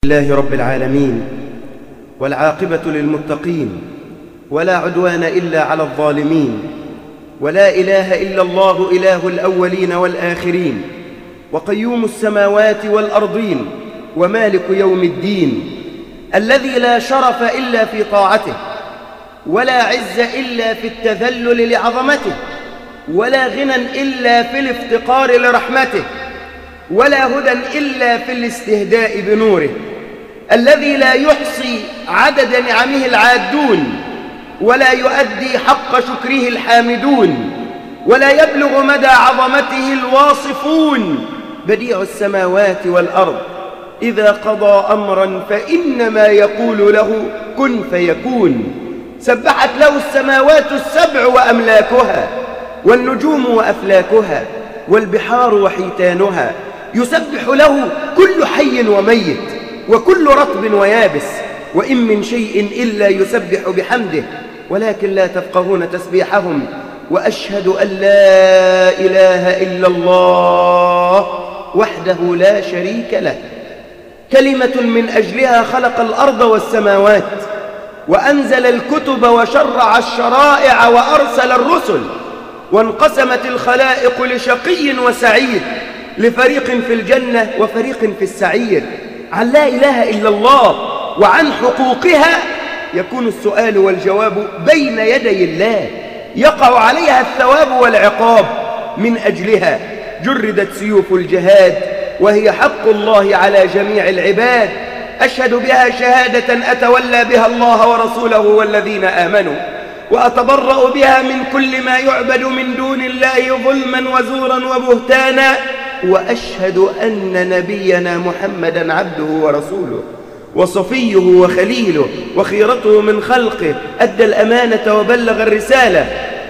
الله رب العالمين والعاقبة للمتقين ولا عدوان إلا على الظالمين ولا إله إلا الله إله الأولين والآخرين وقيوم السماوات والأرضين ومالك يوم الدين الذي لا شرف إلا في طاعته ولا عز إلا في التذلل لعظمته ولا غنى إلا في الافتقار لرحمته ولا هدى إلا في الاستهداء بنوره الذي لا يحصي عدد نعمه العادون ولا يؤدي حق شكره الحامدون ولا يبلغ مدى عظمته الواصفون بديع السماوات والأرض إذا قضى أمرا فإنما يقول له كن فيكون سبحت له السماوات السبع وأملاكها والنجوم وأفلاكها والبحار وحيتانها يسبح له كل حي وميت وكل رطب ويابس وإن من شيء إلا يسبح بحمده ولكن لا تفقهون تسبيحهم وأشهد أن لا إله إلا الله وحده لا شريك له كلمة من أجلها خلق الأرض والسماوات وأنزل الكتب وشرع الشرائع وأرسل الرسل وانقسمت الخلائق لشقي وسعيد لفريق في الجنة وفريق في السعير عن لا إله إلا الله وعن حقوقها يكون السؤال والجواب بين يدي الله يقع عليها الثواب والعقاب من أجلها جردت سيوف الجهاد وهي حق الله على جميع العباد أشهد بها شهادة أتولى بها الله ورسوله والذين آمنوا وأتبرأ بها من كل ما يعبد من دون الله ظلما وزورا وبهتانا وأشهد أن نبينا محمدا عبده ورسوله وصفيه وخليله وخيرته من خلقه أدى الأمانة وبلغ الرسالة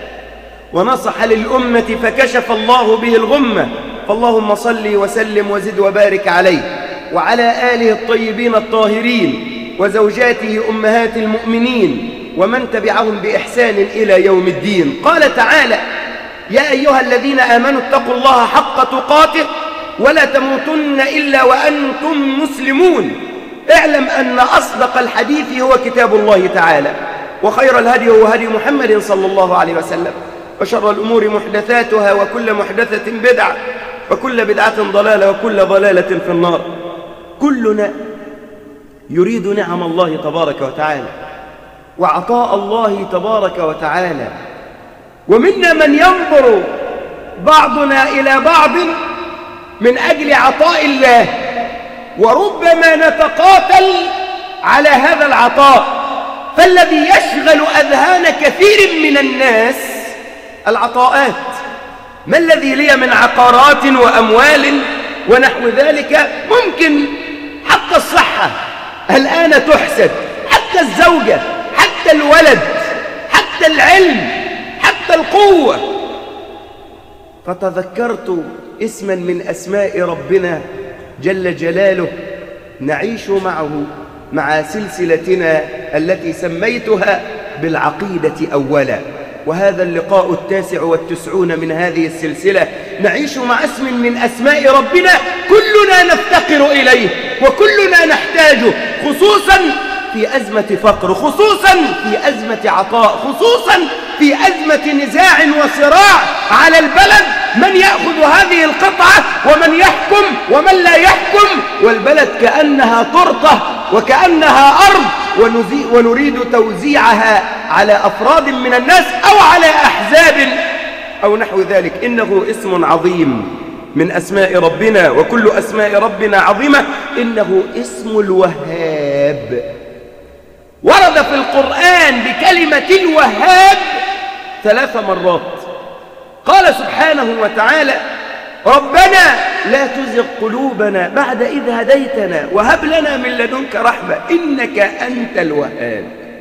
ونصح للأمة فكشف الله به الغمة فاللهم صل وسلم وزد وبارك عليه وعلى آله الطيبين الطاهرين وزوجاته أمهات المؤمنين ومن تبعهم بإحسان إلى يوم الدين قال تعالى يا أيها الذين آمنوا اتقوا الله حق تقاته ولا تموتن إلا وأنتم مسلمون اعلم أن أصدق الحديث هو كتاب الله تعالى وخير الهدي هو هدي محمد صلى الله عليه وسلم وشر الأمور محدثاتها وكل محدثة بدعة وكل بدعة ضلالة وكل ضلالة في النار كلنا يريد نعم الله تبارك وتعالى وعطاء الله تبارك وتعالى ومنا من ينظر بعضنا إلى بعض من أجل عطاء الله وربما نتقاتل على هذا العطاء فالذي يشغل أذهان كثير من الناس العطاءات ما الذي لي من عقارات وأموال ونحو ذلك ممكن حتى الصحة الآن تحسد حتى الزوجة حتى الولد حتى العلم حتى القوة فتذكرت اسما من أسماء ربنا جل جلاله نعيش معه مع سلسلتنا التي سميتها بالعقيدة أولا وهذا اللقاء التاسع والتسعون من هذه السلسلة نعيش مع اسم من أسماء ربنا كلنا نفتقر إليه وكلنا نحتاجه خصوصا في أزمة فقر خصوصا في أزمة عطاء خصوصا في أزمة نزاع وصراع على البلد من يأخذ هذه القطعة ومن يحكم ومن لا يحكم والبلد كأنها ترطة وكأنها أرض ونريد توزيعها على أفراد من الناس أو على أحزاب أو نحو ذلك إنه اسم عظيم من أسماء ربنا وكل أسماء ربنا عظيمة إنه اسم الوهاب ورد في القرآن بكلمة الوهاب ثلاث مرات قال سبحانه وتعالى ربنا لا تزغ قلوبنا بعد إذ هديتنا وهب لنا من لدنك رحمة إنك أنت الوهاب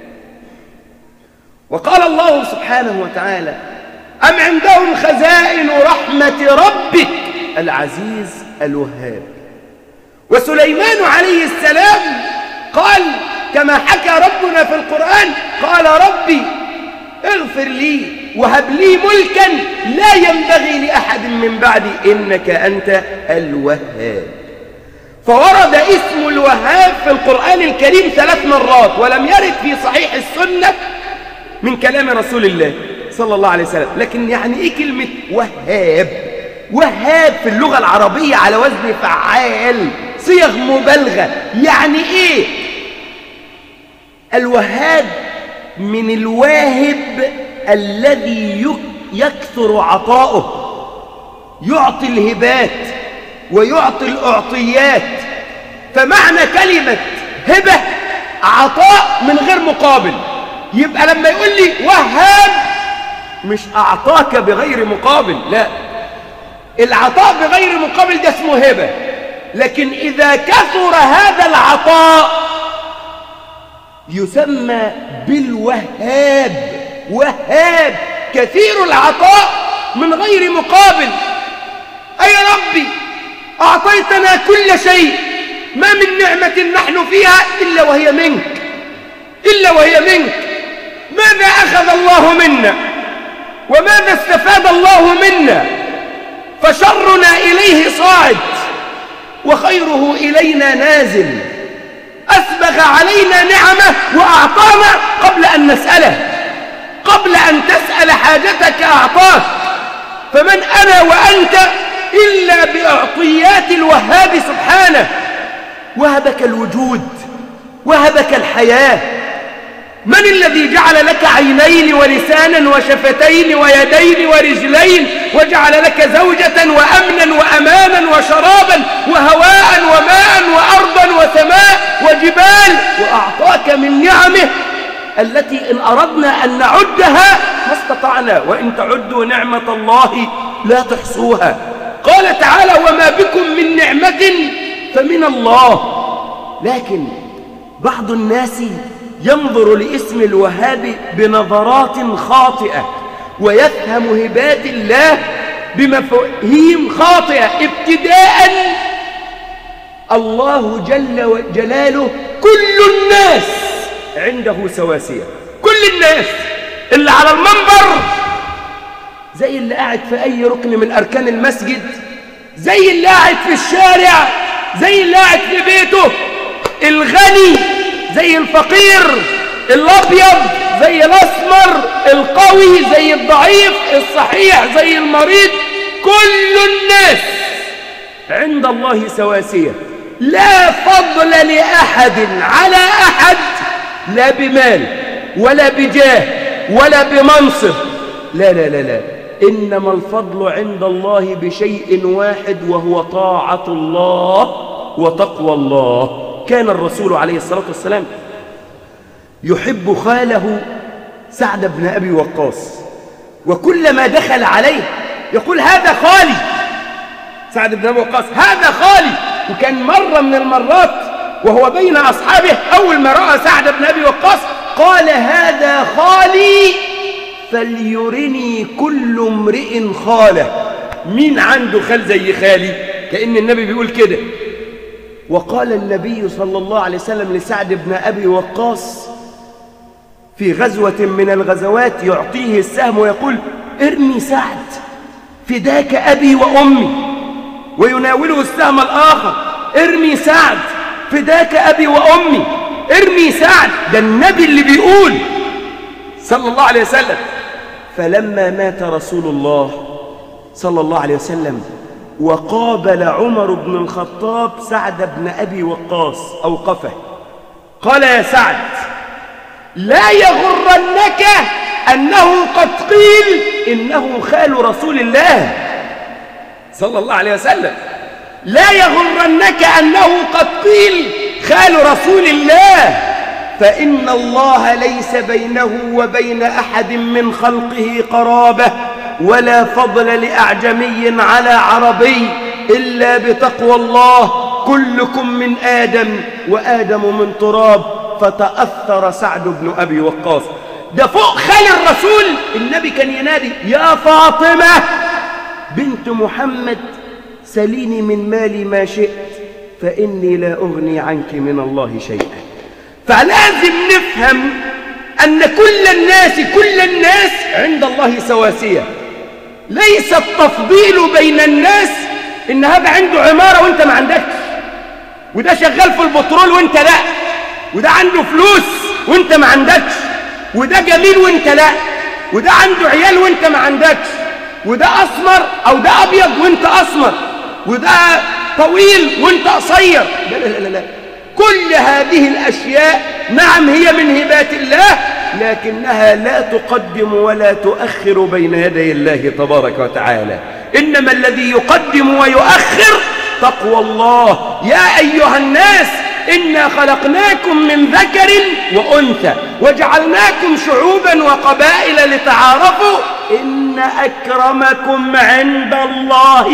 وقال الله سبحانه وتعالى أم عندهم خزائن رحمة ربك العزيز الوهاب وسليمان عليه السلام قال كما حكى ربنا في القرآن قال ربي اغفر لي وهب لي ملكا لا ينبغي لأحد من بعدي إنك أنت الوهاب فورد اسم الوهاب في القرآن الكريم ثلاث مرات ولم يرد في صحيح السنة من كلام رسول الله صلى الله عليه وسلم لكن يعني ايه كلمة وهاب وهاب في اللغة العربية على وزن فعال صيغ مبالغة يعني ايه الوهاب من الواهب الذي يكثر عطاؤه يعطي الهبات ويعطي الأعطيات فمعنى كلمة هبة عطاء من غير مقابل يبقى لما يقول لي وهاب مش أعطاك بغير مقابل لا العطاء بغير مقابل ده اسمه هبة لكن إذا كثر هذا العطاء يسمى بالوهاب وهاب كثير العطاء من غير مقابل أي ربي أعطيتنا كل شيء ما من نعمة نحن فيها إلا وهي منك إلا وهي منك ماذا أخذ الله منا وماذا استفاد الله منا فشرنا إليه صاعد وخيره إلينا نازل أسبغ علينا نعمه وأعطانا قبل أن نسأله قبل أن تسأل حاجتك أعطاك فمن أنا وأنت إلا بأعطيات الوهاب سبحانه وهبك الوجود وهبك الحياة من الذي جعل لك عينين ولسانا وشفتين ويدين ورجلين وجعل لك زوجة وأمنا وأمانا وشرابا وهواء وماء وأرضا وسماء وجبال وأعطاك من نعمه التي إن أردنا أن نعدها ما استطعنا وإن تعدوا نعمة الله لا تحصوها قال تعالى وما بكم من نعمة فمن الله لكن بعض الناس ينظر لاسم الوهاب بنظرات خاطئة ويفهم هبات الله بمفاهيم خاطئة ابتداء الله جل جلاله كل الناس عنده سواسية كل الناس اللي على المنبر زي اللي قاعد في أي ركن من أركان المسجد زي اللي قاعد في الشارع زي اللي قاعد في بيته الغني زي الفقير الأبيض زي الأسمر القوي زي الضعيف الصحيح زي المريض كل الناس عند الله سواسية لا فضل لأحد على أحد لا بمال ولا بجاه ولا بمنصب لا لا لا لا إنما الفضل عند الله بشيء واحد وهو طاعة الله وتقوى الله كان الرسول عليه الصلاة والسلام يحب خاله سعد بن أبي وقاص وكلما دخل عليه يقول هذا خالي سعد بن أبي وقاص هذا خالي وكان مرة من المرات وهو بين أصحابه أول ما رأى سعد بن أبي وقاص قال هذا خالي فليرني كل امرئ خاله مين عنده خال زي خالي كأن النبي بيقول كده وقال النبي صلى الله عليه وسلم لسعد بن أبي وقاص في غزوة من الغزوات يعطيه السهم ويقول ارمي سعد فداك أبي وأمي ويناوله السهم الآخر ارمي سعد فداك أبي وأمي ارمي سعد ده النبي اللي بيقول صلى الله عليه وسلم فلما مات رسول الله صلى الله عليه وسلم وقابل عمر بن الخطاب سعد بن أبي وقاص أوقفه قال يا سعد لا يغرنك أنه قد قيل إنه خال رسول الله صلى الله عليه وسلم لا يغرنك أنه قد قيل خال رسول الله فإن الله ليس بينه وبين أحد من خلقه قرابة ولا فضل لأعجمي على عربي إلا بتقوى الله كلكم من آدم وآدم من تراب فتأثر سعد بن أبي وقاص ده فوق خال الرسول النبي كان ينادي يا فاطمة بنت محمد سليني من مالي ما شئت فإني لا أغني عنك من الله شيئا فلازم نفهم أن كل الناس كل الناس عند الله سواسية ليس التفضيل بين الناس إن هذا عنده عمارة وإنت ما عندكش وده شغال في البترول وانت لا وده عنده فلوس وانت ما عندكش وده جميل وانت لا وده عنده عيال وانت ما عندكش وده اسمر او ده ابيض وانت اسمر وده طويل وانت قصير لا لا لا لا كل هذه الاشياء نعم هي من هبات الله لكنها لا تقدم ولا تؤخر بين يدي الله تبارك وتعالى انما الذي يقدم ويؤخر تقوى الله يا ايها الناس إنا خلقناكم من ذكر وأنثى وجعلناكم شعوبا وقبائل لتعارفوا إن أكرمكم عند الله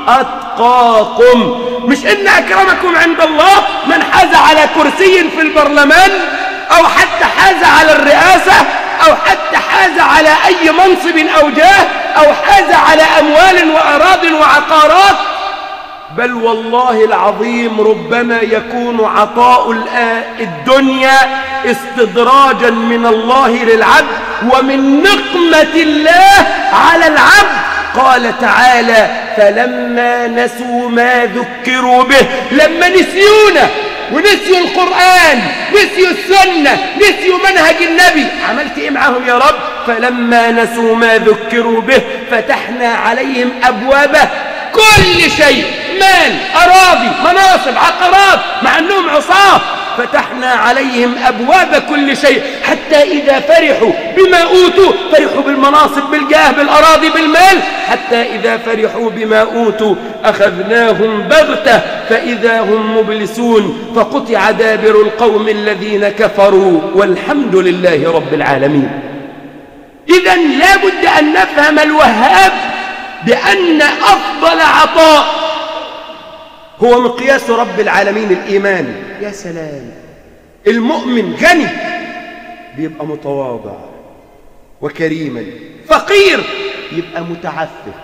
أتقاكم مش إن أكرمكم عند الله من حاز على كرسي في البرلمان أو حتى حاز على الرئاسة أو حتى حاز على أي منصب أو جاه أو حاز على أموال وأراض وعقارات بل والله العظيم ربما يكون عطاء الدنيا استدراجا من الله للعبد ومن نقمة الله على العبد قال تعالى فلما نسوا ما ذكروا به لما نسيونا ونسيوا القرآن نسيوا السنة نسيوا منهج النبي عملت ايه معاهم يا رب فلما نسوا ما ذكروا به فتحنا عليهم أبوابه كل شيء مال أراضي مناصب عقارات مع أنهم عصاه فتحنا عليهم أبواب كل شيء حتى إذا فرحوا بما أوتوا فرحوا بالمناصب بالجاه بالأراضي بالمال حتى إذا فرحوا بما أوتوا أخذناهم بغتة فإذا هم مبلسون فقطع دابر القوم الذين كفروا والحمد لله رب العالمين إذا لا بد أن نفهم الوهاب بأن أفضل عطاء هو مقياس رب العالمين الإيمان يا سلام المؤمن غني بيبقى متواضع وكريما فقير يبقى متعفف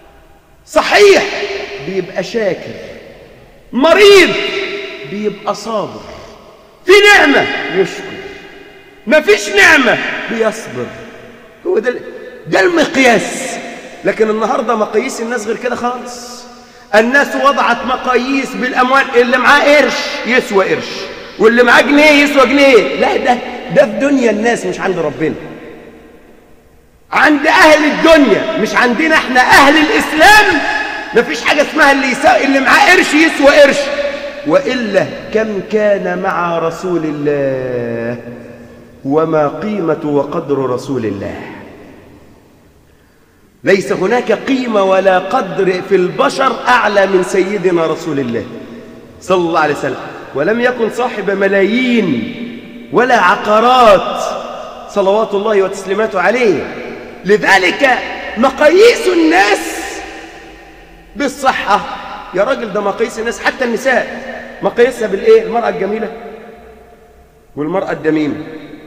صحيح بيبقى شاكر مريض بيبقى صابر في نعمة يشكر ما فيش نعمة بيصبر هو ده ده المقياس لكن النهاردة مقاييس الناس غير كده خالص الناس وضعت مقاييس بالأموال اللي معاه قرش يسوى قرش واللي معاه جنيه يسوى جنيه لا ده ده في دنيا الناس مش عند ربنا عند أهل الدنيا مش عندنا احنا أهل الإسلام مفيش حاجة اسمها اللي, يسا... اللي معاه قرش يسوى قرش وإلا كم كان مع رسول الله وما قيمة وقدر رسول الله ليس هناك قيمة ولا قدر في البشر أعلى من سيدنا رسول الله صلى الله عليه وسلم ولم يكن صاحب ملايين ولا عقارات صلوات الله وتسليماته عليه لذلك مقاييس الناس بالصحة يا راجل ده مقاييس الناس حتى النساء مقاييسها بالإيه المرأة الجميلة والمرأة الدميمة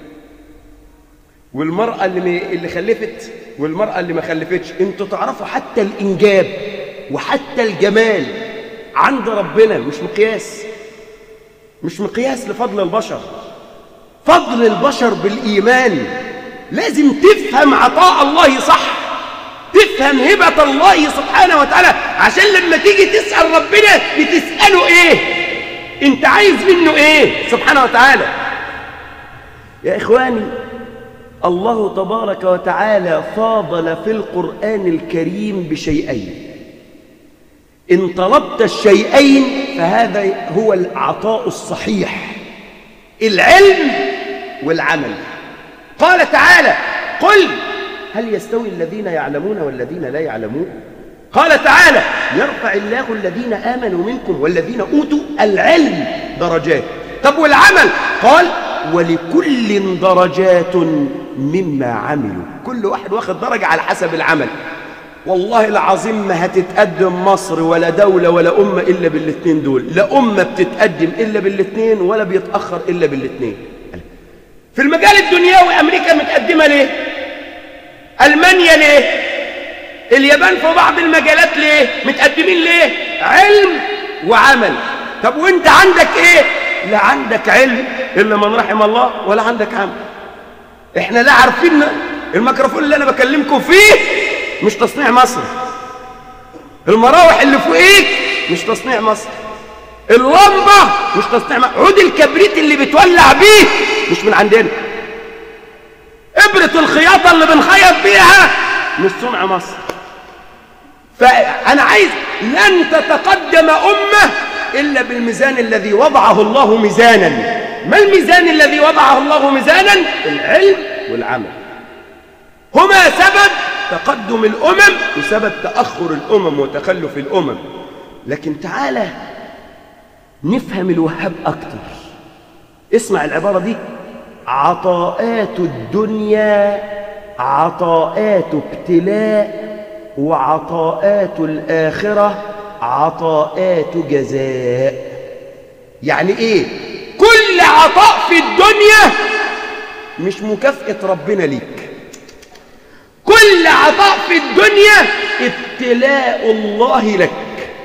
والمرأة اللي, اللي خلفت والمرأة اللي ما خلفتش انتوا تعرفوا حتى الإنجاب وحتى الجمال عند ربنا مش مقياس مش مقياس لفضل البشر فضل البشر بالإيمان لازم تفهم عطاء الله صح تفهم هبة الله سبحانه وتعالى عشان لما تيجي تسأل ربنا بتسأله ايه انت عايز منه ايه سبحانه وتعالى يا إخواني الله تبارك وتعالى فاضل في القرآن الكريم بشيئين إن طلبت الشيئين فهذا هو العطاء الصحيح العلم والعمل قال تعالى قل هل يستوي الذين يعلمون والذين لا يعلمون قال تعالى يرفع الله الذين آمنوا منكم والذين أوتوا العلم درجات طب والعمل قال ولكل درجات مما عملوا كل واحد واخد درجة على حسب العمل والله العظيم ما هتتقدم مصر ولا دولة ولا أمة إلا بالاثنين دول لا أمة بتتقدم إلا بالاثنين ولا بيتأخر إلا بالاثنين في المجال الدنيوي أمريكا متقدمة ليه ألمانيا ليه اليابان في بعض المجالات ليه متقدمين ليه علم وعمل طب وانت عندك ايه لا عندك علم إلا من رحم الله ولا عندك عمل احنا لا عارفين الميكروفون اللي انا بكلمكم فيه مش تصنيع مصر المراوح اللي فوقيك مش تصنيع مصر اللمبة مش تصنيع عود الكبريت اللي بتولع بيه مش من عندنا إبرة الخياطة اللي بنخيط بيها مش صنع مصر فأنا عايز لن تتقدم أمة إلا بالميزان الذي وضعه الله ميزانا ما الميزان الذي وضعه الله ميزانا العلم والعمل هما سبب تقدم الأمم وسبب تأخر الأمم وتخلف الأمم لكن تعالى نفهم الوهاب أكتر اسمع العبارة دي عطاءات الدنيا عطاءات ابتلاء وعطاءات الآخرة عطاءات جزاء يعني ايه كل عطاء في الدنيا مش مكافأة ربنا ليك كل عطاء في الدنيا ابتلاء الله لك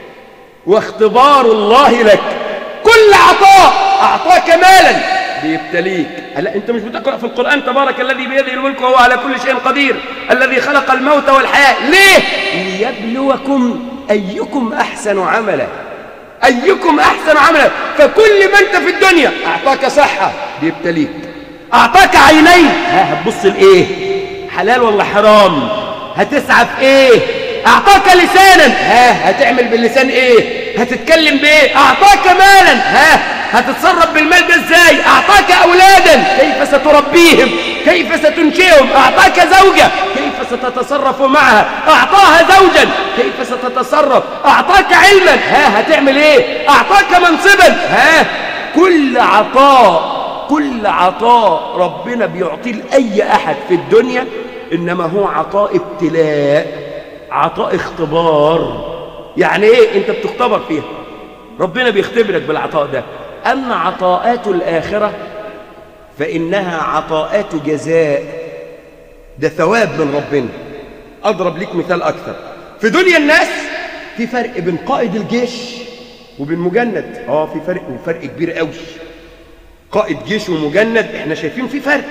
واختبار الله لك كل عطاء أعطاك مالا بيبتليك لا أنت مش بتقرأ في القرآن تبارك الذي بيده الملك وهو على كل شيء قدير الذي خلق الموت والحياة ليه؟ ليبلوكم أيكم أحسن عملا أيكم أحسن عملا فكل ما أنت في الدنيا أعطاك صحة بيبتليك أعطاك عينين ها هتبص لإيه حلال ولا حرام هتسعى في إيه أعطاك لسانا ها هتعمل باللسان إيه هتتكلم بإيه أعطاك مالا ها هتتصرف بالمال ده إزاي أعطاك أولادا كيف ستربيهم كيف ستنشئهم أعطاك زوجة كيف ستتصرف معها أعطاها زوجا كيف ستتصرف أعطاك علما ها هتعمل إيه أعطاك منصبا ها كل عطاء كل عطاء ربنا بيعطيه لأي أحد في الدنيا إنما هو عطاء ابتلاء عطاء اختبار يعني إيه أنت بتختبر فيها ربنا بيختبرك بالعطاء ده أما عطاءات الآخرة فإنها عطاءات جزاء ده ثواب من ربنا أضرب لك مثال أكثر في دنيا الناس في فرق بين قائد الجيش وبين مجند اه في فرق وفرق كبير قوي قائد جيش ومجند احنا شايفين في فرق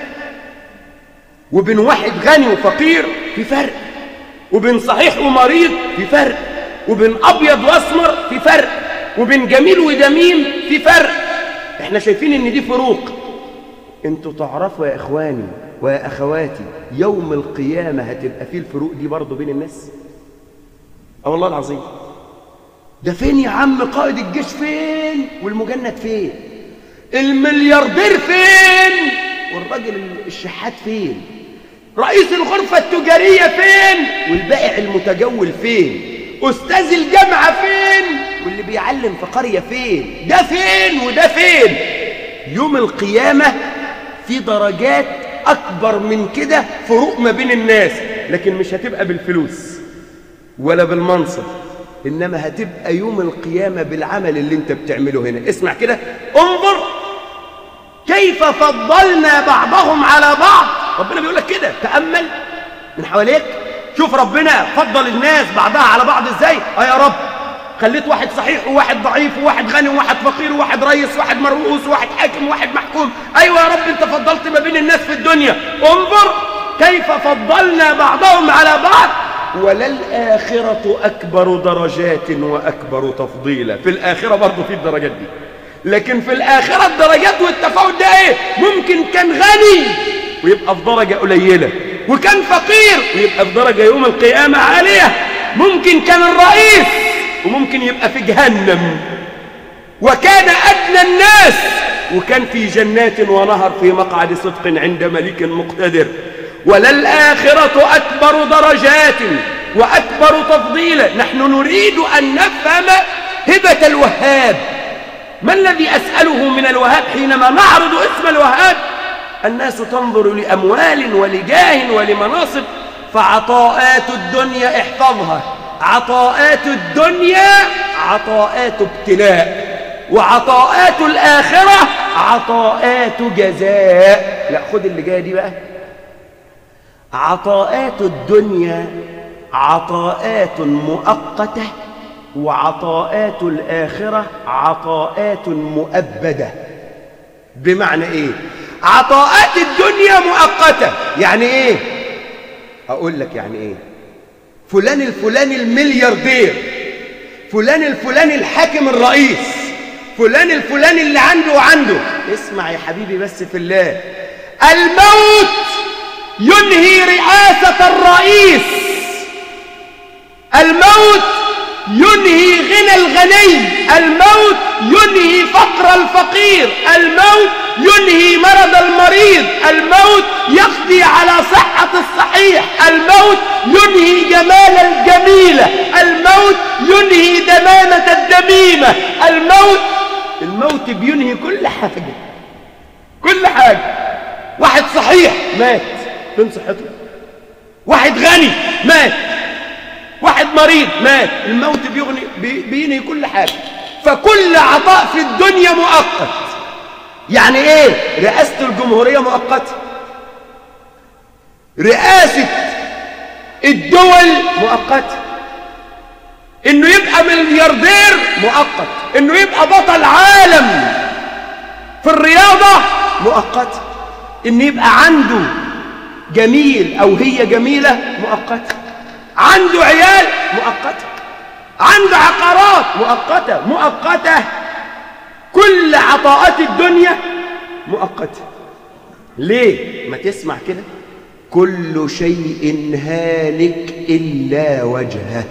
وبين واحد غني وفقير في فرق وبين صحيح ومريض في فرق وبين ابيض واسمر في فرق وبين جميل ودميم في فرق احنا شايفين ان دي فروق انتوا تعرفوا يا اخواني ويا اخواتي يوم القيامه هتبقى فيه الفروق دي برضه بين الناس اه والله العظيم ده فين يا عم قائد الجيش فين والمجند فين الملياردير فين والراجل الشحات فين رئيس الغرفة التجارية فين والبائع المتجول فين أستاذ الجامعة فين واللي بيعلم في قرية فين ده فين وده فين يوم القيامة في درجات أكبر من كده فروق ما بين الناس لكن مش هتبقى بالفلوس ولا بالمنصب إنما هتبقى يوم القيامة بالعمل اللي انت بتعمله هنا اسمع كده انظر كيف فضلنا بعضهم على بعض ربنا بيقول لك كده تأمل من حواليك شوف ربنا فضل الناس بعضها على بعض ازاي اه يا رب خليت واحد صحيح وواحد ضعيف وواحد غني وواحد فقير وواحد رئيس وواحد مرؤوس وواحد حاكم وواحد محكوم ايوه يا رب انت فضلت ما بين الناس في الدنيا انظر كيف فضلنا بعضهم على بعض وللآخرة أكبر درجات وأكبر تفضيلا في الآخرة برضه في الدرجات دي لكن في الآخرة الدرجات والتفاوت ده إيه ممكن كان غني ويبقى في درجة قليلة وكان فقير ويبقى في درجة يوم القيامة عالية ممكن كان الرئيس وممكن يبقى في جهنم وكان أدنى الناس وكان في جنات ونهر في مقعد صدق عند ملك مقتدر وللآخرة أكبر درجات وأكبر تفضيلا نحن نريد أن نفهم هبة الوهاب ما الذي أسأله من الوهاب حينما نعرض اسم الوهاب الناس تنظر لأموال ولجاه ولمناصب فعطاءات الدنيا احفظها عطاءات الدنيا عطاءات ابتلاء وعطاءات الآخرة عطاءات جزاء لا خد اللي جايه دي بقى عطاءات الدنيا عطاءات مؤقتة وعطاءات الآخرة عطاءات مؤبدة بمعنى إيه؟ عطاءات الدنيا مؤقتة يعني إيه؟ أقول لك يعني إيه؟ فلان الفلاني الملياردير فلان الفلاني الحاكم الرئيس فلان الفلاني اللي عنده وعنده اسمع يا حبيبي بس في الله الموت ينهي رئاسة الرئيس الموت ينهي غنى الغني الموت ينهي فقر الفقير الموت ينهي مرض المريض الموت يقضي على صحة الصحيح الموت ينهي جمال الجميلة الموت ينهي دمامة الدميمة الموت الموت بينهي كل حاجة كل حاجة واحد صحيح مات فين صحته واحد غني مات واحد مريض مات الموت بيغني بي بينهي كل حاجة فكل عطاء في الدنيا مؤقت يعني ايه رئاسة الجمهورية مؤقتة رئاسة الدول مؤقتة انه يبقى ملياردير مؤقت انه يبقى بطل عالم في الرياضة مؤقتة انه يبقى عنده جميل او هي جميلة مؤقتة عنده عيال مؤقتة عنده عقارات مؤقتة مؤقتة كل عطاءات الدنيا مؤقتة ليه ما تسمع كده كل شيء هالك إلا وجهه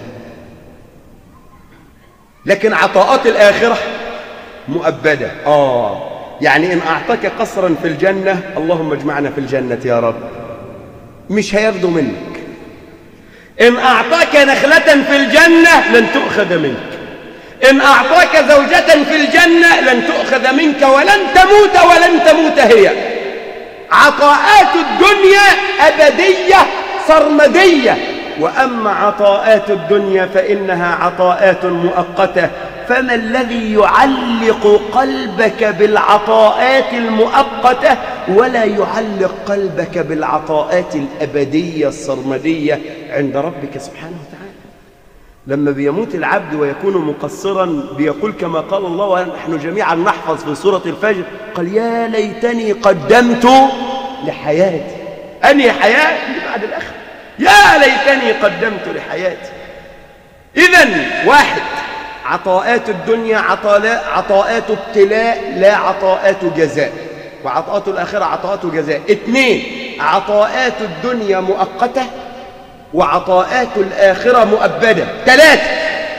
لكن عطاءات الآخرة مؤبدة آه يعني إن أعطاك قصرا في الجنة اللهم اجمعنا في الجنة يا رب مش هياخدوا منك إن أعطاك نخلة في الجنة لن تؤخذ منك إن أعطاك زوجة في الجنة لن تؤخذ منك ولن تموت ولن تموت هي عطاءات الدنيا أبدية سرمدية وأما عطاءات الدنيا فإنها عطاءات مؤقتة فما الذي يعلق قلبك بالعطاءات المؤقتة ولا يعلق قلبك بالعطاءات الأبدية السرمدية عند ربك سبحانه وتعالى لما بيموت العبد ويكون مقصرا بيقول كما قال الله ونحن جميعا نحفظ في سورة الفجر قال يا ليتني قدمت لحياتي أني حياة اللي بعد الآخر يا ليتني قدمت لحياتي إذا واحد عطاءات الدنيا عطاء عطاءات ابتلاء لا عطاءات جزاء وعطاءات الآخرة عطاءات جزاء اثنين عطاءات الدنيا مؤقتة وعطاءات الآخرة مؤبدة ثلاثة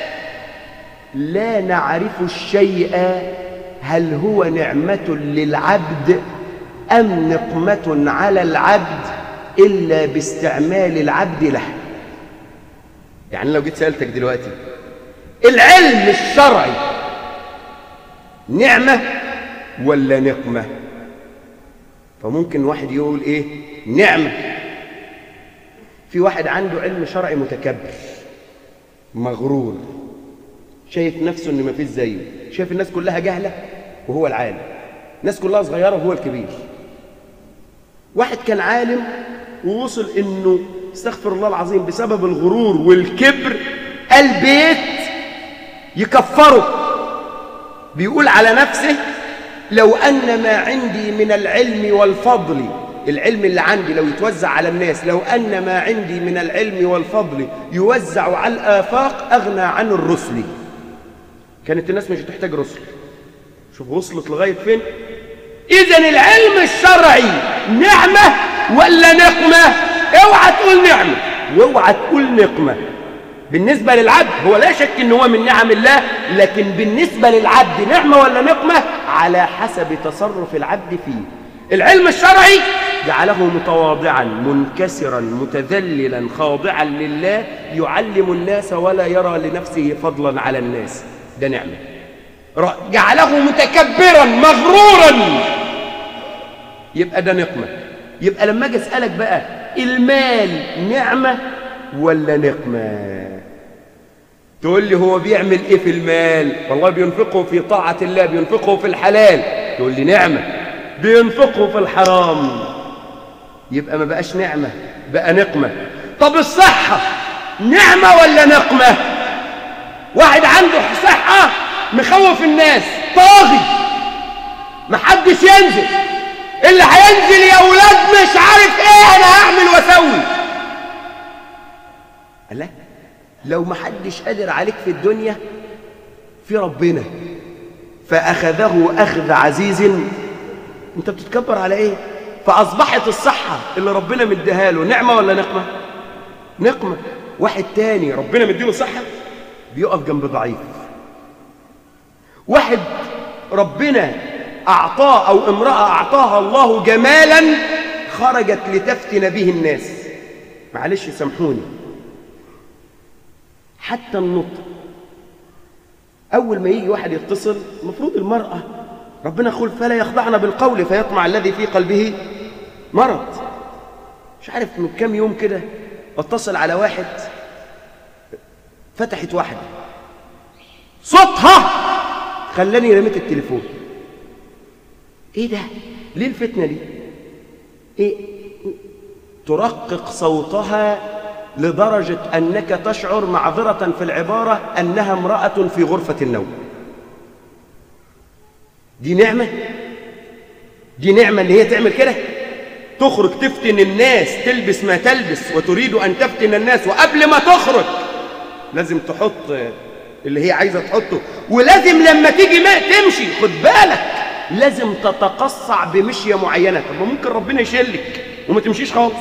لا نعرف الشيء هل هو نعمة للعبد أم نقمة على العبد إلا باستعمال العبد له يعني لو جيت سألتك دلوقتي العلم الشرعي نعمة ولا نقمة فممكن واحد يقول ايه نعمة في واحد عنده علم شرعي متكبر مغرور شايف نفسه ان ما فيش زيه شايف الناس كلها جهلة وهو العالم الناس كلها صغيرة وهو الكبير واحد كان عالم ووصل انه استغفر الله العظيم بسبب الغرور والكبر البيت يكفره بيقول على نفسه لو أن ما عندي من العلم والفضل العلم اللي عندي لو يتوزع على الناس لو أن ما عندي من العلم والفضل يوزع على الآفاق أغنى عن الرسل كانت الناس مش تحتاج رسل شوف وصلت لغاية فين إذا العلم الشرعي نعمة ولا نقمة اوعى تقول نعمة واوعى تقول نقمة بالنسبة للعبد هو لا شك ان هو من نعم الله لكن بالنسبة للعبد نعمة ولا نقمة على حسب تصرف العبد فيه العلم الشرعي جعله متواضعا منكسرا متذللا خاضعا لله يعلم الناس ولا يرى لنفسه فضلا على الناس ده نعمة جعله متكبرا مغرورا يبقى ده نقمة يبقى لما اجي اسألك بقى المال نعمة ولا نقمة تقول لي هو بيعمل ايه في المال والله بينفقه في طاعة الله بينفقه في الحلال تقول لي نعمة بينفقه في الحرام يبقى ما بقاش نعمة بقى نقمة طب الصحة نعمة ولا نقمة واحد عنده صحة مخوف الناس طاغي محدش ينزل اللي هينزل يا ولاد مش عارف ايه انا هعمل واسوي لا لو محدش قادر عليك في الدنيا في ربنا فأخذه أخذ عزيز أنت بتتكبر على إيه؟ فأصبحت الصحة اللي ربنا مديها له نعمة ولا نقمة؟ نقمة واحد تاني ربنا مديله صحة بيقف جنب ضعيف واحد ربنا أعطاه أو امرأة أعطاها الله جمالا خرجت لتفتن به الناس معلش سامحوني حتى النطق أول ما يجي واحد يتصل المفروض المرأة ربنا يقول فلا يخضعن بالقول فيطمع الذي في قلبه مرض مش عارف من كام يوم كده اتصل على واحد فتحت واحدة صوتها خلاني رميت التليفون ايه ده ليه الفتنة دي ايه ترقق صوتها لدرجة أنك تشعر معذرة في العبارة أنها امرأة في غرفة النوم دي نعمة دي نعمة اللي هي تعمل كده تخرج تفتن الناس تلبس ما تلبس وتريد أن تفتن الناس وقبل ما تخرج لازم تحط اللي هي عايزة تحطه ولازم لما تيجي ما تمشي خد بالك لازم تتقصع بمشية معينة طب ممكن ربنا يشلك وما تمشيش خالص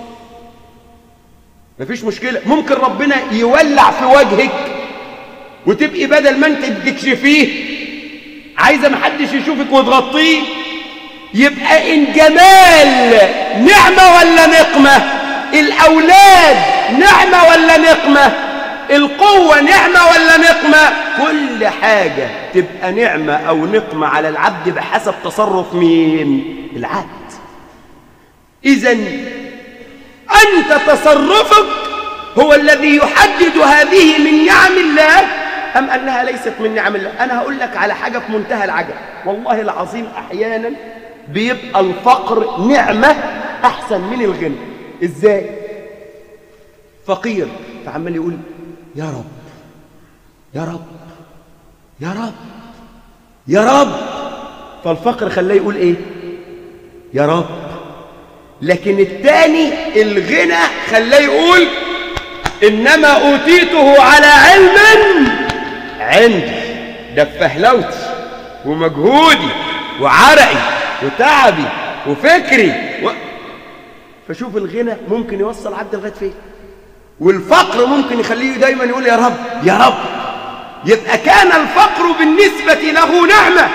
مفيش مشكلة ممكن ربنا يولع في وجهك وتبقي بدل ما انت تكشفيه عايزة محدش يشوفك وتغطيه يبقى إن جمال نعمة ولا نقمة الأولاد نعمة ولا نقمة القوة نعمة ولا نقمة كل حاجة تبقى نعمة أو نقمة على العبد بحسب تصرف مين العبد إذا أنت تصرفك هو الذي يحدد هذه من نعم الله أم أنها ليست من نعم الله أنا هقول لك على حاجة في منتهى العجب والله العظيم أحيانا بيبقى الفقر نعمة أحسن من الغنى إزاي فقير فعمال يقول يا رب يا رب يا رب يا رب فالفقر خلاه يقول ايه يا رب لكن الثاني الغنى خلاه يقول انما اوتيته على علم عندي ده بفهلوتي ومجهودي وعرقي وتعبي وفكري و... فشوف الغنى ممكن يوصل عبد لغايه فين والفقر ممكن يخليه دايما يقول يا رب يا رب يبقى كان الفقر بالنسبة له نعمة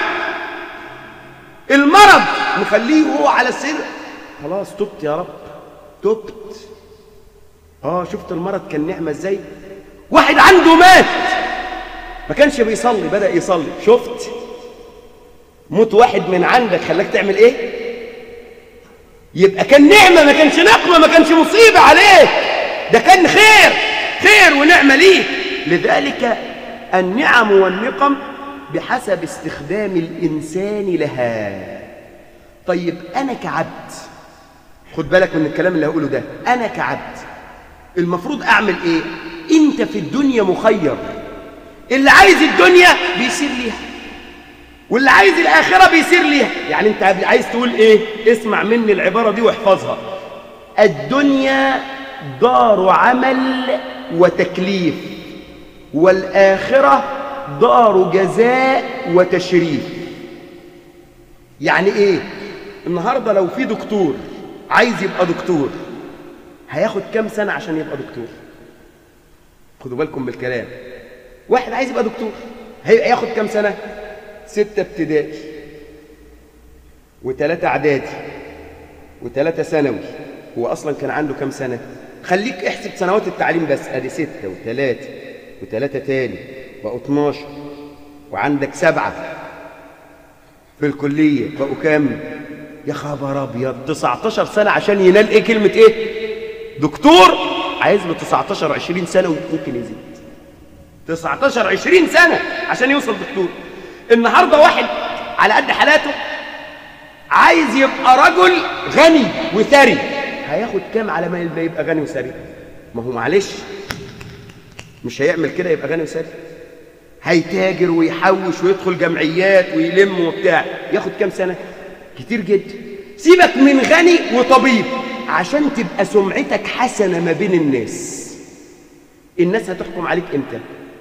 المرض مخليه هو على السر خلاص تبت يا رب تبت اه شفت المرض كان نعمة ازاي واحد عنده مات ما كانش بيصلي بدأ يصلي شفت موت واحد من عندك خلاك تعمل ايه يبقى كان نعمة ما كانش نقمة ما كانش مصيبة عليك ده كان خير خير ونعمة ليك لذلك النعم والنقم بحسب استخدام الإنسان لها طيب أنا كعبد خد بالك من الكلام اللي هقوله ده أنا كعبد المفروض أعمل إيه أنت في الدنيا مخير اللي عايز الدنيا بيسير ليها واللي عايز الآخرة بيسير ليها يعني أنت عايز تقول إيه اسمع مني العبارة دي واحفظها الدنيا دار عمل وتكليف والآخرة دار جزاء وتشريف يعني إيه النهاردة لو في دكتور عايز يبقى دكتور هياخد كام سنة عشان يبقى دكتور خدوا بالكم بالكلام واحد عايز يبقى دكتور هياخد كام سنة ستة ابتدائي وثلاثة اعدادي وثلاثة ثانوي هو أصلا كان عنده كام سنة خليك احسب سنوات التعليم بس ادي ستة وثلاثة وثلاثة تاني بقوا 12 وعندك سبعة في الكلية بقوا كام يا خبر ابيض 19 سنة عشان ينال ايه كلمة ايه دكتور عايز له 19 20 سنة وممكن يزيد 19 20 سنة عشان يوصل دكتور النهارده واحد على قد حالاته عايز يبقى رجل غني وثري هياخد كام على ما يبقى غني وثري ما هو معلش مش هيعمل كده يبقى غني وثري هيتاجر ويحوش ويدخل جمعيات ويلم وبتاع ياخد كام سنة كتير جدا سيبك من غني وطبيب عشان تبقى سمعتك حسنة ما بين الناس الناس هتحكم عليك امتى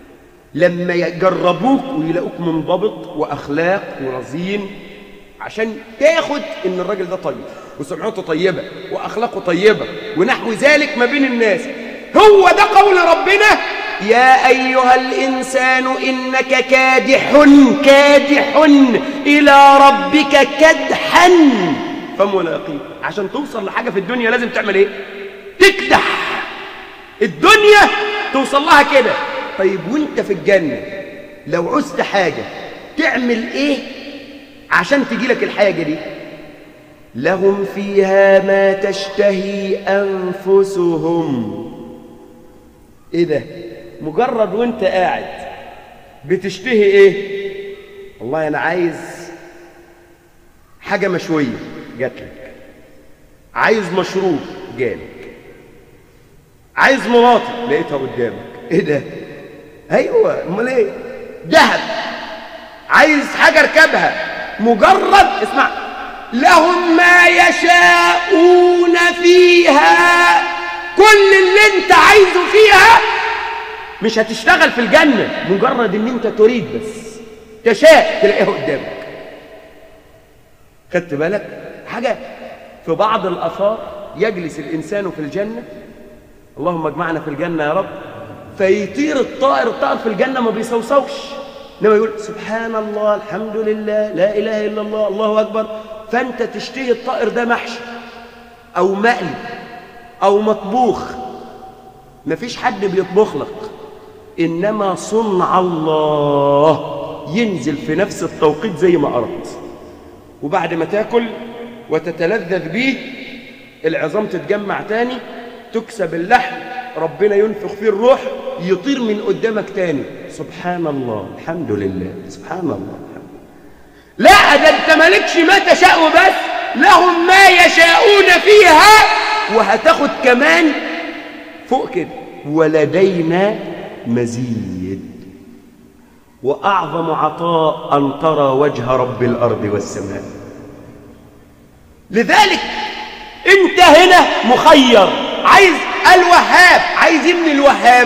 لما يجربوك ويلاقوك منضبط واخلاق ورزين عشان تاخد ان الراجل ده طيب وسمعته طيبه واخلاقه طيبه ونحو ذلك ما بين الناس هو ده قول ربنا يا ايها الانسان انك كادح كادح الى ربك كدحا فملاقيه عشان توصل لحاجه في الدنيا لازم تعمل ايه تكدح الدنيا توصل لها كده طيب وانت في الجنه لو عزت حاجه تعمل ايه عشان تجي لك الحاجه دي لهم فيها ما تشتهي انفسهم ايه ده مجرد وانت قاعد بتشتهي ايه والله انا عايز حاجه مشويه جات لك عايز مشروب جالك عايز مراتي لقيتها قدامك ايه ده ايوه امال ايه ذهب عايز حاجه اركبها مجرد اسمع لهم ما يشاءون فيها كل اللي انت عايزه فيها مش هتشتغل في الجنة مجرد ان انت تريد بس تشاء تلاقيها قدامك خدت بالك حاجة في بعض الآثار يجلس الإنسان في الجنة اللهم اجمعنا في الجنة يا رب فيطير الطائر الطائر في الجنة ما بيصوصوش انما يقول سبحان الله الحمد لله لا إله إلا الله الله أكبر فأنت تشتهي الطائر ده محشي أو مقلي أو مطبوخ مفيش حد بيطبخ لك إنما صنع الله ينزل في نفس التوقيت زي ما أردت وبعد ما تاكل وتتلذذ بيه العظام تتجمع تاني تكسب اللحم ربنا ينفخ فيه الروح يطير من قدامك تاني سبحان الله الحمد لله سبحان الله الحمد لله. لا ده انت مالكش ما تشاء بس لهم ما يشاءون فيها وهتاخد كمان فوق كده ولدينا مزيد وأعظم عطاء أن ترى وجه رب الأرض والسماء لذلك أنت هنا مخير عايز الوهاب عايز ابن الوهاب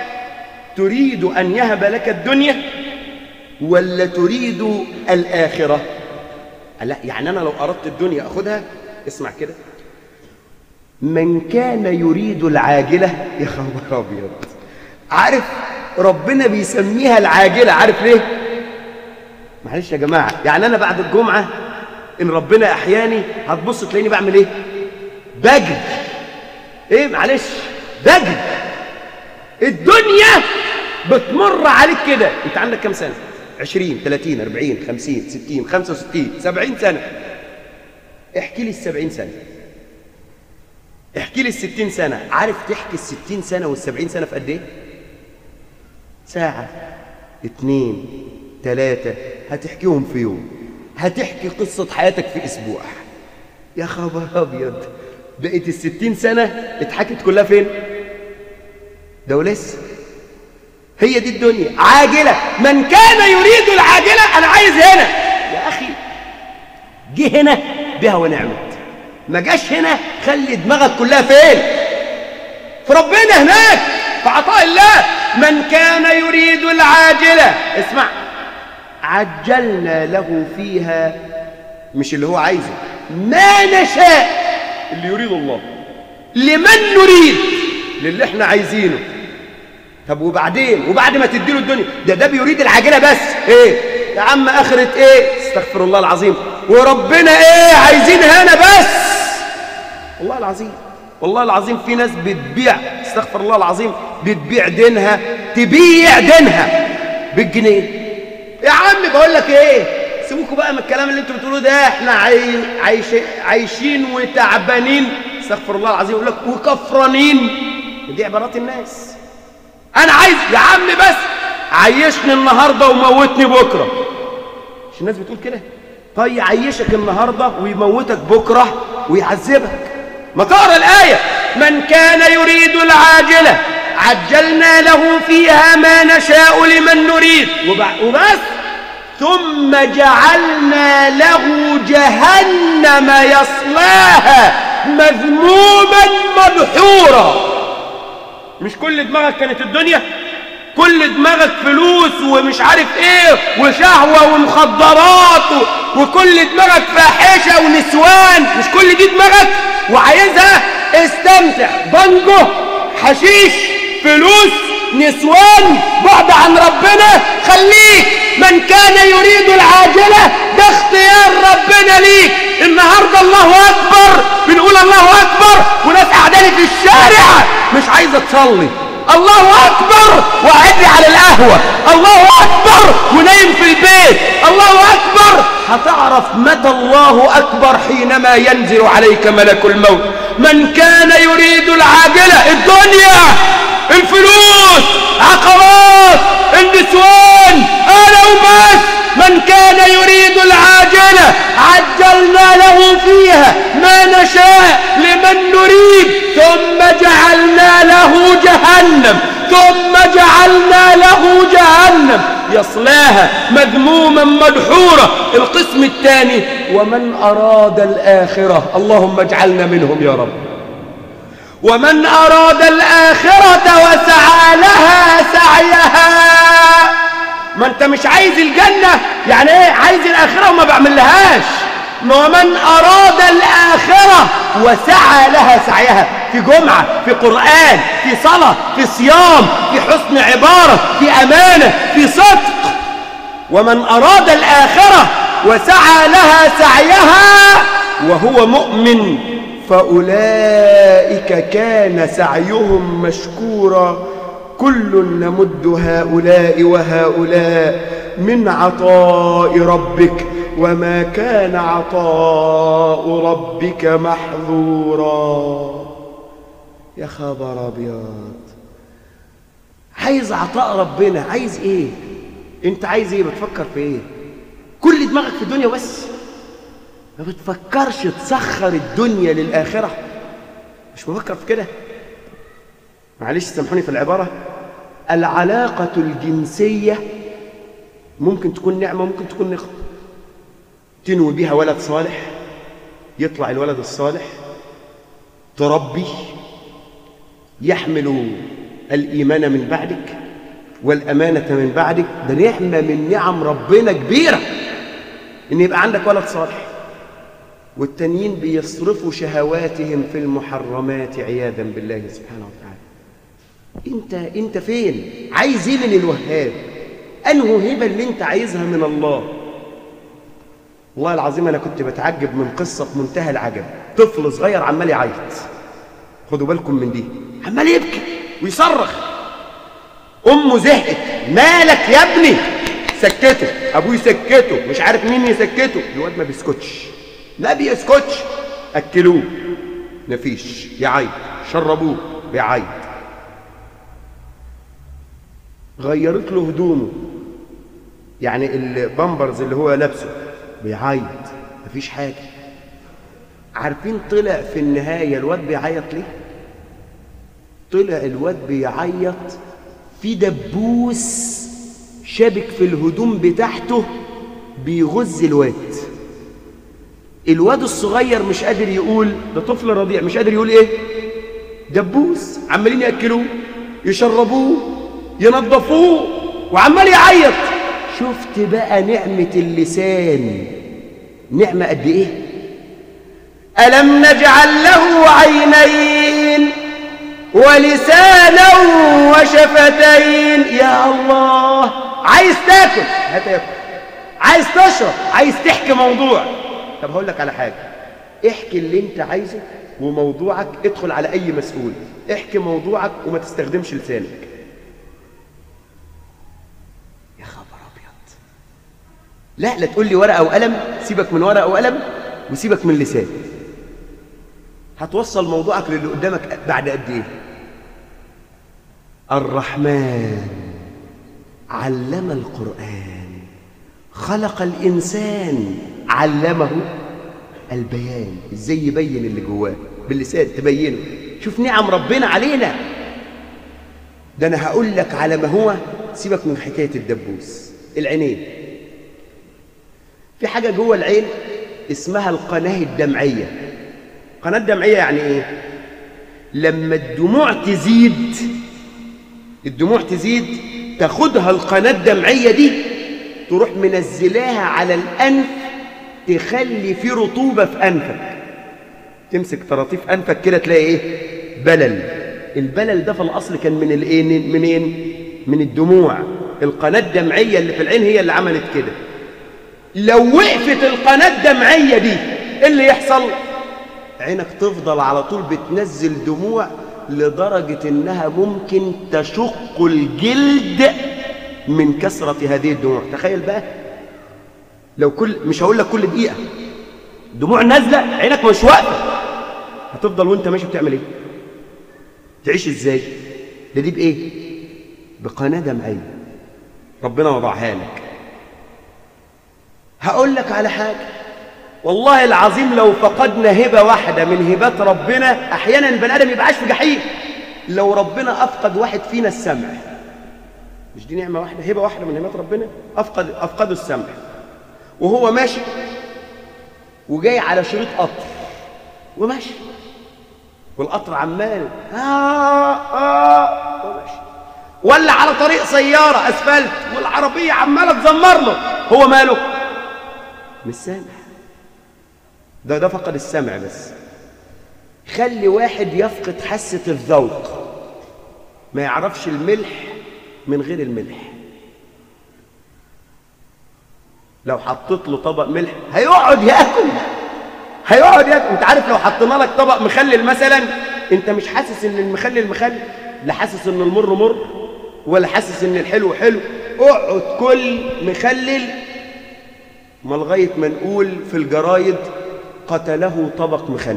تريد أن يهب لك الدنيا ولا تريد الآخرة لا يعني أنا لو أردت الدنيا أخذها اسمع كده من كان يريد العاجلة يا خبر أبيض عارف ربنا بيسميها العاجلة عارف ليه معلش يا جماعة يعني أنا بعد الجمعة إن ربنا أحياني هتبص تلاقيني بعمل إيه بجد إيه معلش بجد الدنيا بتمر عليك كده أنت عندك كام سنة 20 30 40 50 60 65 70 سنة احكي لي السبعين سنة احكي لي الستين سنة عارف تحكي الستين سنة والسبعين سنة في قد ايه ساعة اتنين تلاتة هتحكيهم في يوم هتحكي قصة حياتك في اسبوع يا خبر ابيض بقيت الستين سنة اتحكت كلها فين ده ولسه هي دي الدنيا عاجلة من كان يريد العاجلة أنا عايز هنا يا أخي جه هنا بها ونعمت ما جاش هنا خلي دماغك كلها فين في ربنا هناك في عطاء الله من كان يريد العاجلة اسمع عجلنا له فيها مش اللي هو عايزه ما نشاء اللي يريد الله لمن نريد للي احنا عايزينه طب وبعدين وبعد ما تديله الدنيا ده ده بيريد العاجله بس ايه يا عم اخره ايه استغفر الله العظيم وربنا ايه عايزين هنا بس والله العظيم والله العظيم في ناس بتبيع استغفر الله العظيم بتبيع دينها تبيع دينها بالجنيه يا عم بقول لك ايه سيبوكوا بقى من الكلام اللي انتوا بتقولوه ده احنا عاي... عايش... عايشين وتعبانين استغفر الله العظيم يقول لك وكفرانين دي عبارات الناس انا عايز يا عم بس عيشني النهارده وموتني بكره مش الناس بتقول كده طيب يعيشك النهارده ويموتك بكره ويعذبك ما تقرا الايه من كان يريد العاجله عجلنا له فيها ما نشاء لمن نريد وبس ثم جعلنا له جهنم يصلاها مذموما مدحورا مش كل دماغك كانت الدنيا كل دماغك فلوس ومش عارف ايه وشهوة ومخدرات و... وكل دماغك فاحشة ونسوان مش كل دي دماغك وعايزها استمتع بانجو حشيش فلوس نسوان بعد عن ربنا خليك من كان يريد العاجلة ده اختيار ربنا ليك النهاردة الله أكبر بنقول الله أكبر وناس قاعداني في الشارع مش عايزة تصلي الله أكبر وقاعد على القهوة الله أكبر ونايم في البيت الله أكبر هتعرف متى الله أكبر حينما ينزل عليك ملك الموت من كان يريد العاجلة الدنيا الفلوس عقارات النسوان أنا وبس من كان يريد العاجلة عجلنا له فيها ما نشاء لمن نريد ثم جعلنا له جهنم ثم جعلنا له جهنم يصلاها مذموما مدحورا القسم الثاني ومن أراد الآخرة اللهم اجعلنا منهم يا رب ومن أراد الآخرة وسعى لها سعيها ما انت مش عايز الجنة يعني ايه عايز الآخرة وما بعملهاش ومن أراد الآخرة وسعى لها سعيها في جمعة في قرآن في صلاة في صيام في حسن عبارة في أمانة في صدق ومن أراد الآخرة وسعى لها سعيها وهو مؤمن فأولئك كان سعيهم مشكورا كل نمد هؤلاء وهؤلاء من عطاء ربك وما كان عطاء ربك محظورا يا خبر ابيض عايز عطاء ربنا عايز ايه انت عايز ايه بتفكر في ايه كل دماغك في الدنيا بس ما بتفكرش تسخر الدنيا للآخرة مش بفكر في كده معلش سامحوني في العبارة العلاقة الجنسية ممكن تكون نعمة ممكن تكون نقمة تنوي بها ولد صالح يطلع الولد الصالح تربي يحمل الإيمان من بعدك والأمانة من بعدك ده نعمة من نعم ربنا كبيرة إن يبقى عندك ولد صالح والتانيين بيصرفوا شهواتهم في المحرمات عياذا بالله سبحانه وتعالى انت انت فين عايز ايه من الوهاب انه هبه اللي انت عايزها من الله والله العظيم انا كنت بتعجب من قصه في منتهى العجب طفل صغير عمال يعيط خدوا بالكم من دي عمال يبكي ويصرخ امه زهقت مالك يا ابني سكته ابوه يسكته مش عارف مين يسكته الواد ما بيسكتش ما بيسكتش اكلوه مفيش يعيط شربوه بيعيط غيرت له هدومه يعني البامبرز اللي هو لابسه بيعيط مفيش حاجه عارفين طلع في النهايه الواد بيعيط ليه طلع الواد بيعيط في دبوس شابك في الهدوم بتاعته بيغز الواد الواد الصغير مش قادر يقول ده طفل رضيع مش قادر يقول ايه دبوس عمالين ياكلوه يشربوه ينظفوه وعمال يعيط شفت بقى نعمة اللسان نعمة قد ايه ألم نجعل له عينين ولسانا وشفتين يا الله عايز تاكل هتاكل عايز تشرب عايز تحكي موضوع طب هقول لك على حاجة احكي اللي انت عايزه وموضوعك ادخل على اي مسؤول احكي موضوعك وما تستخدمش لسانك يا خبر ابيض لا لا تقول لي ورقه وقلم سيبك من ورقه وقلم وسيبك من لسان هتوصل موضوعك للي قدامك بعد قد ايه الرحمن علم القرآن خلق الإنسان علمه البيان ازاي يبين اللي جواه باللسان تبينه شوف نعم ربنا علينا ده انا هقول لك على ما هو سيبك من حكايه الدبوس العينين في حاجه جوه العين اسمها القناه الدمعيه القناه الدمعيه يعني ايه لما الدموع تزيد الدموع تزيد تاخدها القناة الدمعية دي تروح منزلاها على الأنف تخلي في رطوبة في أنفك تمسك طراطيف أنفك كده تلاقي إيه بلل البلل ده في الأصل كان من الإيه منين من الدموع القناة الدمعية اللي في العين هي اللي عملت كده لو وقفت القناة الدمعية دي إيه اللي يحصل عينك تفضل على طول بتنزل دموع لدرجة إنها ممكن تشق الجلد من كثرة هذه الدموع تخيل بقى لو كل مش هقول لك كل دقيقة دموع نازلة عينك مش واقفة هتفضل وانت ماشي بتعمل ايه تعيش ازاي ده دي بايه بقناة دمعية ربنا وضعها لك هقول لك على حاجة والله العظيم لو فقدنا هبة واحدة من هبات ربنا أحيانا البني آدم يبقى عايش في جحيم لو ربنا أفقد واحد فينا السمع مش دي نعمة واحدة هبة واحدة من هبات ربنا أفقد أفقده السمع وهو ماشي وجاي على شريط قطر وماشي والقطر عمال آه آه وماشي ولا على طريق سيارة أسفلت والعربية عمالة تزمر له هو ماله مش سامع ده ده فقد السمع بس خلي واحد يفقد حاسة الذوق ما يعرفش الملح من غير الملح لو حطيت له طبق ملح هيقعد ياكل هيقعد ياكل انت عارف لو حطينا لك طبق مخلل مثلا انت مش حاسس ان المخلل مخلل لا حاسس ان المر مر ولا حاسس ان الحلو حلو اقعد كل مخلل ما لغايه ما نقول في الجرايد قتله طبق مخلل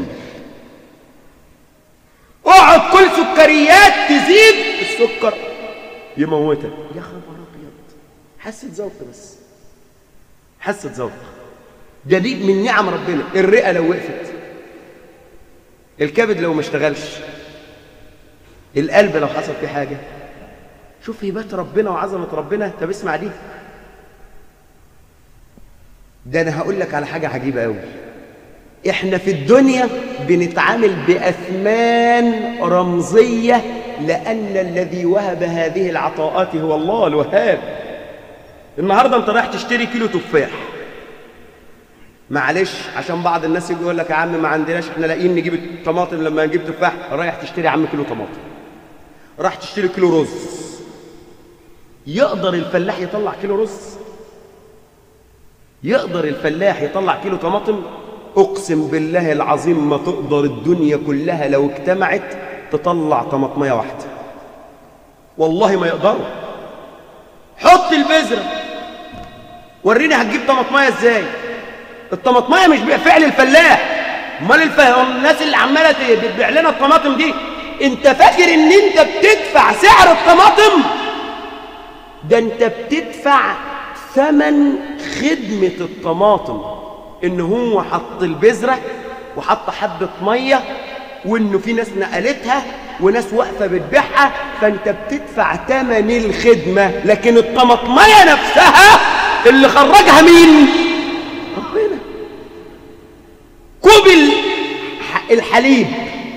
اقعد كل سكريات تزيد السكر يموتك يا خبر ابيض حاسه ذوق بس حاسه ذوق ده دي من نعم ربنا الرئه لو وقفت الكبد لو ما اشتغلش القلب لو حصل فيه حاجه شوف هبات ربنا وعظمه ربنا طب اسمع دي ده انا هقول لك على حاجه عجيبه قوي احنا في الدنيا بنتعامل باثمان رمزيه لان الذي وهب هذه العطاءات هو الله الوهاب النهارده انت رايح تشتري كيلو تفاح معلش عشان بعض الناس يجي يقول لك يا عم ما عندناش احنا لاقيين نجيب الطماطم لما نجيب تفاح رايح تشتري يا عم كيلو طماطم راح تشتري كيلو رز يقدر الفلاح يطلع كيلو رز يقدر الفلاح يطلع كيلو طماطم اقسم بالله العظيم ما تقدر الدنيا كلها لو اجتمعت تطلع طماطميه واحده والله ما يقدروا حط البذره وريني هتجيب طماطميه ازاي الطماطميه مش فعل الفلاح امال الف... الناس اللي عماله بتبيع لنا الطماطم دي انت فاكر ان انت بتدفع سعر الطماطم ده انت بتدفع ثمن خدمه الطماطم ان هو حط البذره وحط حبه ميه وانه في ناس نقلتها وناس واقفه بتبيعها فانت بتدفع ثمن الخدمه لكن الطماطميه نفسها اللي خرجها مين ربنا كوب الحليب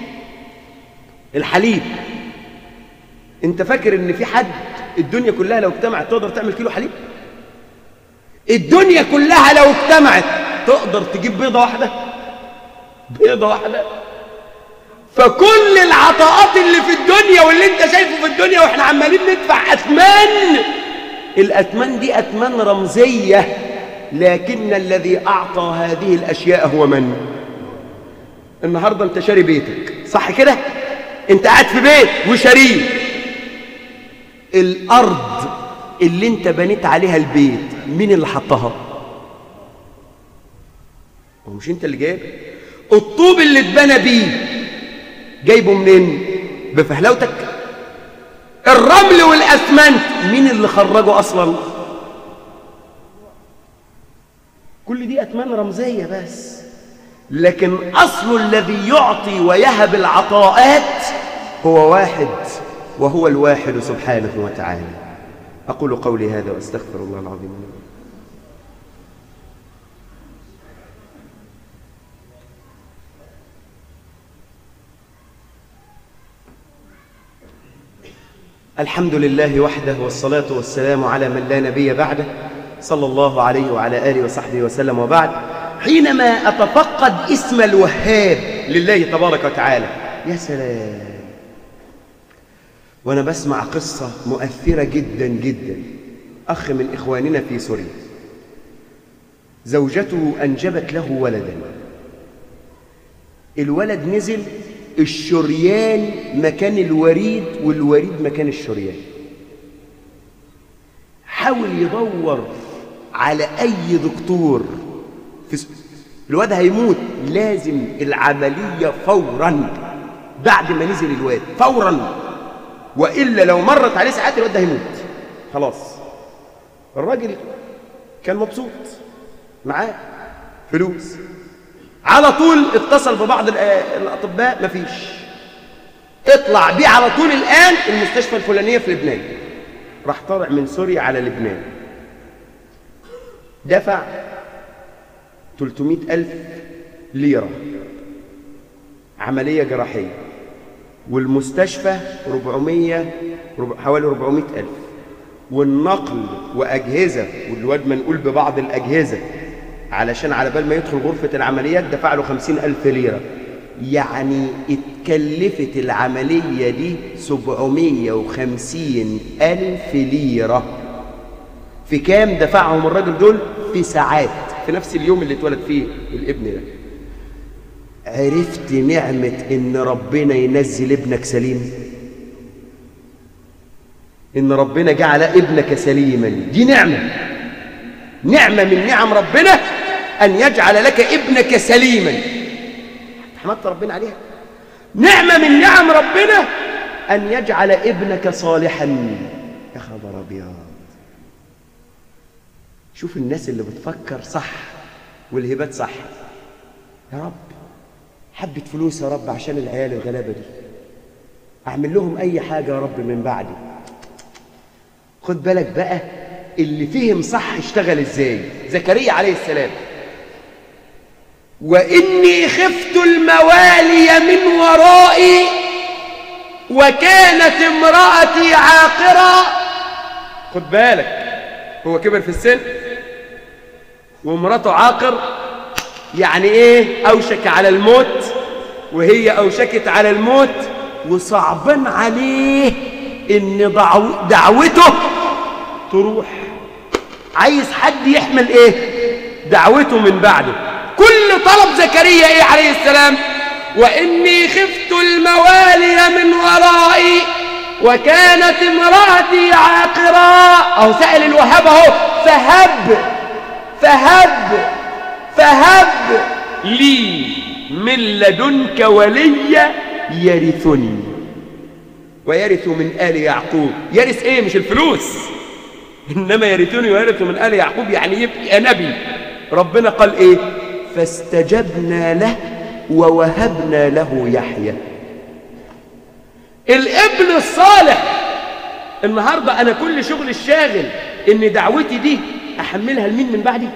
الحليب انت فاكر ان في حد الدنيا كلها لو اجتمعت تقدر تعمل كيلو حليب الدنيا كلها لو اجتمعت تقدر تجيب بيضة واحدة بيضة واحدة فكل العطاءات اللي في الدنيا واللي انت شايفه في الدنيا واحنا عمالين ندفع أثمان الأثمان دي أثمان رمزية لكن الذي أعطى هذه الأشياء هو من؟ النهاردة انت شاري بيتك صح كده؟ انت قاعد في بيت وشاريه الأرض اللي انت بنيت عليها البيت مين اللي حطها؟ هو مش انت اللي جايب الطوب اللي اتبنى بيه جايبه منين بفهلوتك الرمل والاسمنت مين اللي خرجه اصلا كل دي اثمان رمزيه بس لكن اصل الذي يعطي ويهب العطاءات هو واحد وهو الواحد سبحانه وتعالى اقول قولي هذا واستغفر الله العظيم لي الحمد لله وحده والصلاة والسلام على من لا نبي بعده صلى الله عليه وعلى آله وصحبه وسلم وبعد حينما أتفقد اسم الوهاب لله تبارك وتعالى يا سلام وأنا بسمع قصة مؤثرة جدا جدا أخ من إخواننا في سوريا زوجته أنجبت له ولدا الولد نزل الشريان مكان الوريد والوريد مكان الشريان حاول يدور على أي دكتور في س... الواد هيموت لازم العملية فورا بعد ما نزل الواد فورا وإلا لو مرت عليه ساعات الواد ده هيموت خلاص الراجل كان مبسوط معاه فلوس على طول اتصل ببعض الأطباء مفيش اطلع بيه على طول الآن المستشفى الفلانية في لبنان راح طالع من سوريا على لبنان دفع 300 ألف ليرة عملية جراحية والمستشفى 400 حوالي 400 ألف والنقل وأجهزة والواد منقول ببعض الأجهزة علشان على بال ما يدخل غرفة العمليات دفع له خمسين ألف ليرة يعني اتكلفت العملية دي سبعمية وخمسين ألف ليرة في كام دفعهم الراجل دول في ساعات في نفس اليوم اللي اتولد فيه الابن ده عرفت نعمة ان ربنا ينزل ابنك سليم ان ربنا جعل ابنك سليما دي نعمة نعمة من نعم ربنا أن يجعل لك ابنك سليما حمدت ربنا عليها نعمة من نعم ربنا أن يجعل ابنك صالحا يا خبر أبيض شوف الناس اللي بتفكر صح والهبات صح يا رب حبة فلوس يا رب عشان العيال الغلابة دي أعمل لهم أي حاجة يا رب من بعدي خد بالك بقى اللي فهم صح اشتغل ازاي زكريا عليه السلام وإني خفت الموالي من ورائي وكانت امرأتي عاقرة خد بالك هو كبر في السن وامرأته عاقر يعني ايه أوشك على الموت وهي أوشكت على الموت وصعبان عليه ان دعو دعوته تروح عايز حد يحمل ايه دعوته من بعده كل طلب زكريا ايه عليه السلام واني خفت الموالي من ورائي وكانت امرأتي عاقرا اهو سأل الوهاب اهو فهب فهب فهب لي من لدنك وليا يرثني ويرث من آل يعقوب يرث ايه مش الفلوس إنما يرثني ويرث من آل يعقوب يعني يبقى نبي ربنا قال إيه فاستجبنا له ووهبنا له يحيى الابن الصالح النهاردة أنا كل شغل الشاغل إن دعوتي دي أحملها لمين من بعدي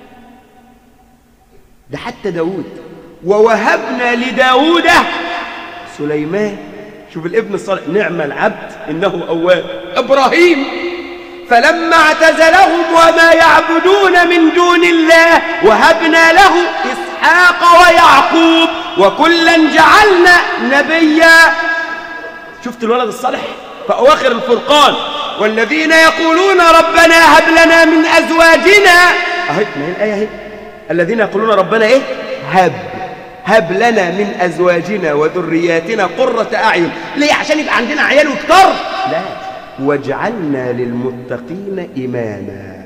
ده حتى داود ووهبنا لداود سليمان شوف الابن الصالح نعم العبد إنه أواب إبراهيم فلما اعتزلهم وما يعبدون من دون الله وهبنا له إسحاق ويعقوب وكلا جعلنا نبيا شفت الولد الصالح في أواخر الفرقان والذين يقولون ربنا هب لنا من أزواجنا أهي ما هي الآية اهي الذين يقولون ربنا إيه هب هب لنا من أزواجنا وذرياتنا قرة أعين ليه عشان يبقى عندنا عيال وكتر لا واجعلنا للمتقين إماما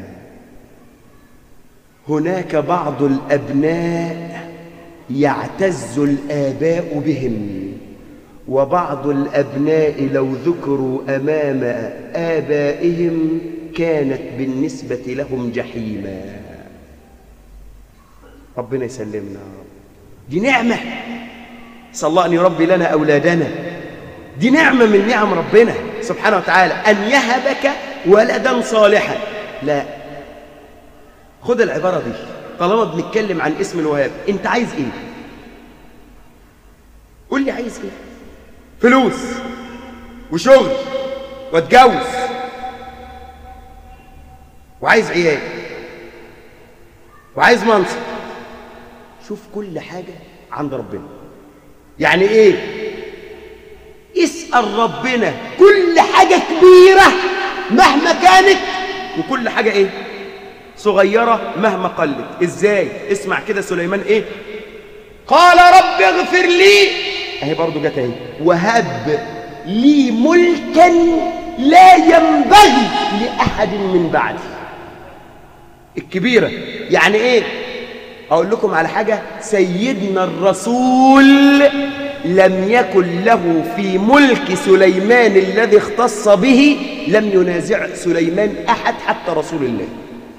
هناك بعض الأبناء يعتز الآباء بهم وبعض الأبناء لو ذكروا أمام آبائهم كانت بالنسبة لهم جحيما ربنا يسلمنا دي نعمة صلى الله أن يربي لنا أولادنا دي نعمة من نعم ربنا سبحانه وتعالى أن يهبك ولدا صالحا لا خد العبارة دي طالما بنتكلم عن اسم الوهاب انت عايز ايه قول لي عايز ايه فلوس وشغل واتجوز وعايز عيال وعايز منصب شوف كل حاجة عند ربنا يعني ايه اسأل ربنا كل حاجة كبيرة مهما كانت وكل حاجة ايه صغيرة مهما قلت ازاي اسمع كده سليمان ايه قال رب اغفر لي اهي برضو جت اهي وهب لي ملكا لا ينبغي لأحد من بعدي الكبيرة يعني ايه اقول لكم على حاجة سيدنا الرسول لم يكن له في ملك سليمان الذي اختص به لم ينازع سليمان أحد حتى رسول الله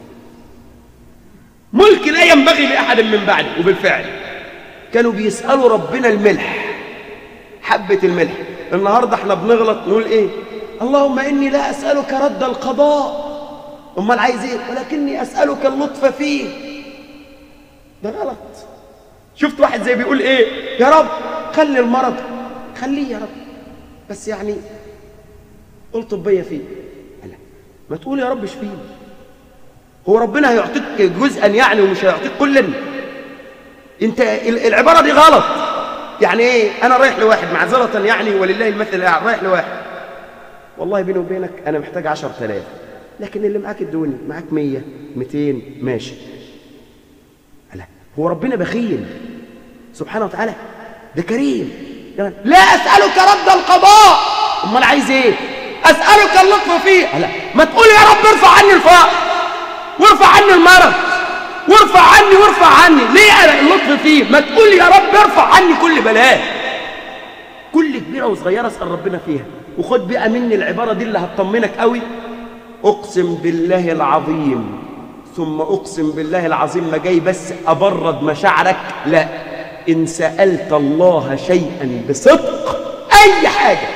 ملك لا ينبغي لأحد من بعده وبالفعل كانوا بيسألوا ربنا الملح حبة الملح النهاردة احنا بنغلط نقول ايه اللهم إني لا أسألك رد القضاء أمال عايز ايه ولكني أسألك اللطف فيه ده غلط شفت واحد زي بيقول ايه يا رب خلي المرض خليه يا رب بس يعني الطف بيا فيه لا ما تقول يا رب اشفيني هو ربنا هيعطيك جزءا يعني ومش هيعطيك كلا انت العباره دي غلط يعني ايه انا رايح لواحد معذره يعني ولله المثل الاعلى رايح لواحد والله بيني وبينك انا محتاج 10000 لكن اللي معاك ادوني معاك 100 200 ماشي لا هو ربنا بخيل سبحانه وتعالى ده كريم لا أسألك رد القضاء أمال عايز إيه أسألك اللطف فيه لا ما تقول يا رب ارفع عني الفقر وارفع عني المرض وارفع عني وارفع عني ليه اللطف فيه ما تقول يا رب ارفع عني كل بلاء كل كبيرة وصغيرة اسأل ربنا فيها وخد بقى مني العبارة دي اللي هتطمنك قوي أقسم بالله العظيم ثم أقسم بالله العظيم ما جاي بس أبرد مشاعرك لا إن سألت الله شيئا بصدق أي حاجة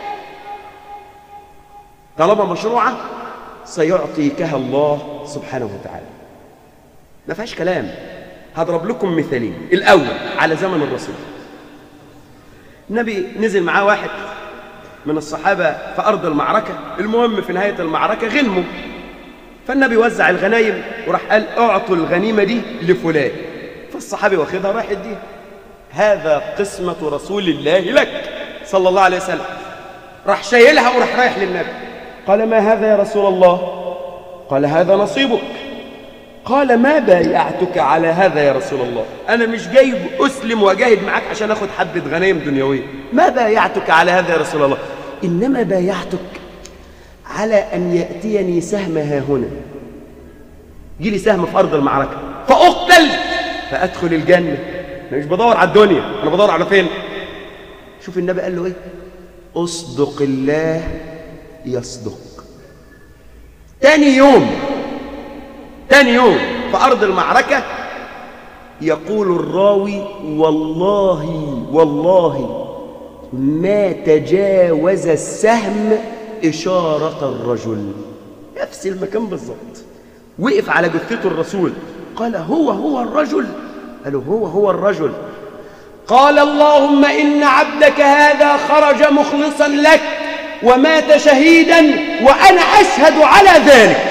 طالما مشروعة سيعطيكها الله سبحانه وتعالى ما فيهاش كلام هضرب لكم مثالين الأول على زمن الرسول النبي نزل معاه واحد من الصحابة في أرض المعركة المهم في نهاية المعركة غنموا فالنبي وزع الغنايم وراح قال اعطوا الغنيمة دي لفلان فالصحابي واخدها راح يديها هذا قسمة رسول الله لك صلى الله عليه وسلم راح شايلها وراح رايح للنبي قال ما هذا يا رسول الله قال هذا نصيبك قال ما بايعتك على هذا يا رسول الله أنا مش جاي أسلم وأجاهد معاك عشان أخد حبة غنايم دنيوية ما بايعتك على هذا يا رسول الله إنما بايعتك على أن يأتيني سهم ها هنا جي لي سهم في أرض المعركة فأقتل فأدخل الجنة أنا مش بدور على الدنيا أنا بدور على فين شوف النبي قال له إيه أصدق الله يصدق تاني يوم تاني يوم في أرض المعركة يقول الراوي والله والله ما تجاوز السهم إشارة الرجل نفس المكان بالظبط وقف على جثته الرسول قال هو هو الرجل قالوا هو هو الرجل قال اللهم إن عبدك هذا خرج مخلصا لك ومات شهيدا وأنا أشهد على ذلك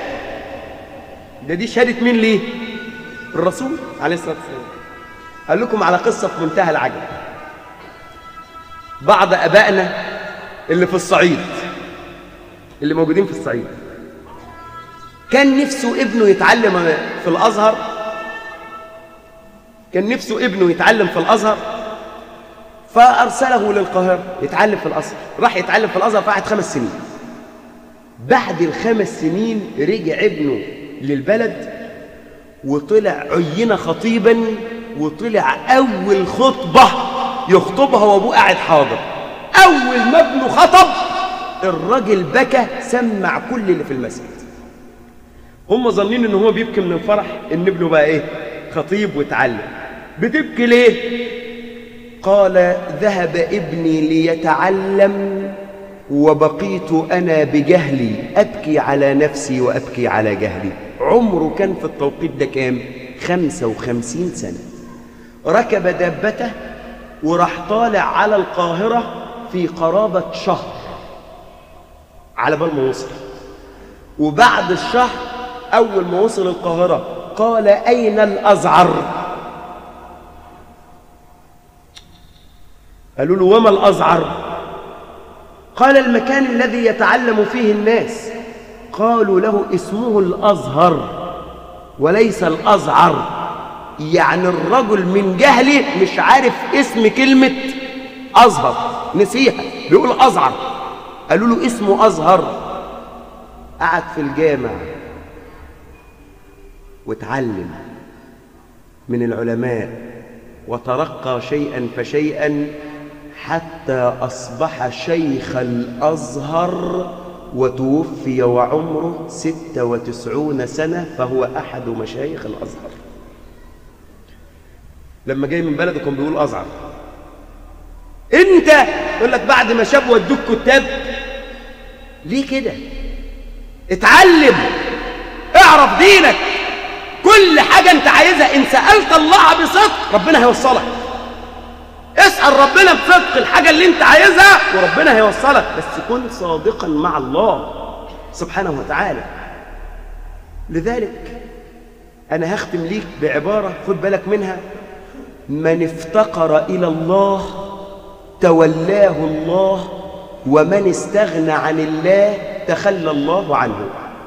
ده دي شهادة مين ليه الرسول عليه الصلاة والسلام قال لكم على قصة في منتهى العجب بعض أبائنا اللي في الصعيد اللي موجودين في الصعيد كان نفسه ابنه يتعلم في الأزهر كان نفسه ابنه يتعلم في الأزهر فأرسله للقاهرة يتعلم في الأزهر راح يتعلم في الأزهر فقعد خمس سنين بعد الخمس سنين رجع ابنه للبلد وطلع عين خطيبا وطلع أول خطبة يخطبها وأبوه قاعد حاضر أول ما ابنه خطب الراجل بكى سمع كل اللي في المسجد هم ظنين ان هو بيبكي من الفرح ان ابنه بقى ايه خطيب واتعلم بتبكي ليه قال ذهب ابني ليتعلم وبقيت انا بجهلي ابكي على نفسي وابكي على جهلي عمره كان في التوقيت ده كام خمسة وخمسين سنة ركب دابته وراح طالع على القاهرة في قرابة شهر على بال ما وصل وبعد الشهر أول ما وصل القاهرة قال أين الأزعر قالوا له وما الأزعر قال المكان الذي يتعلم فيه الناس قالوا له اسمه الأزهر وليس الأزعر يعني الرجل من جهله مش عارف اسم كلمة أزهر نسيها بيقول أزعر قالوا له اسمه أزهر قعد في الجامع وتعلم من العلماء وترقى شيئا فشيئا حتى أصبح شيخ الأزهر وتوفي وعمره ستة وتسعون سنة فهو أحد مشايخ الأزهر لما جاي من بلده كان بيقول أزعر انت يقول لك بعد ما شاب ودوك كتاب ليه كده اتعلم اعرف دينك كل حاجة انت عايزها ان سألت الله بصدق ربنا هيوصلك اسأل ربنا بصدق الحاجة اللي انت عايزها وربنا هيوصلك بس كن صادقا مع الله سبحانه وتعالى لذلك انا هختم ليك بعبارة خد بالك منها من افتقر إلى الله تولاه الله ومن استغنى عن الله تخلى الله عنه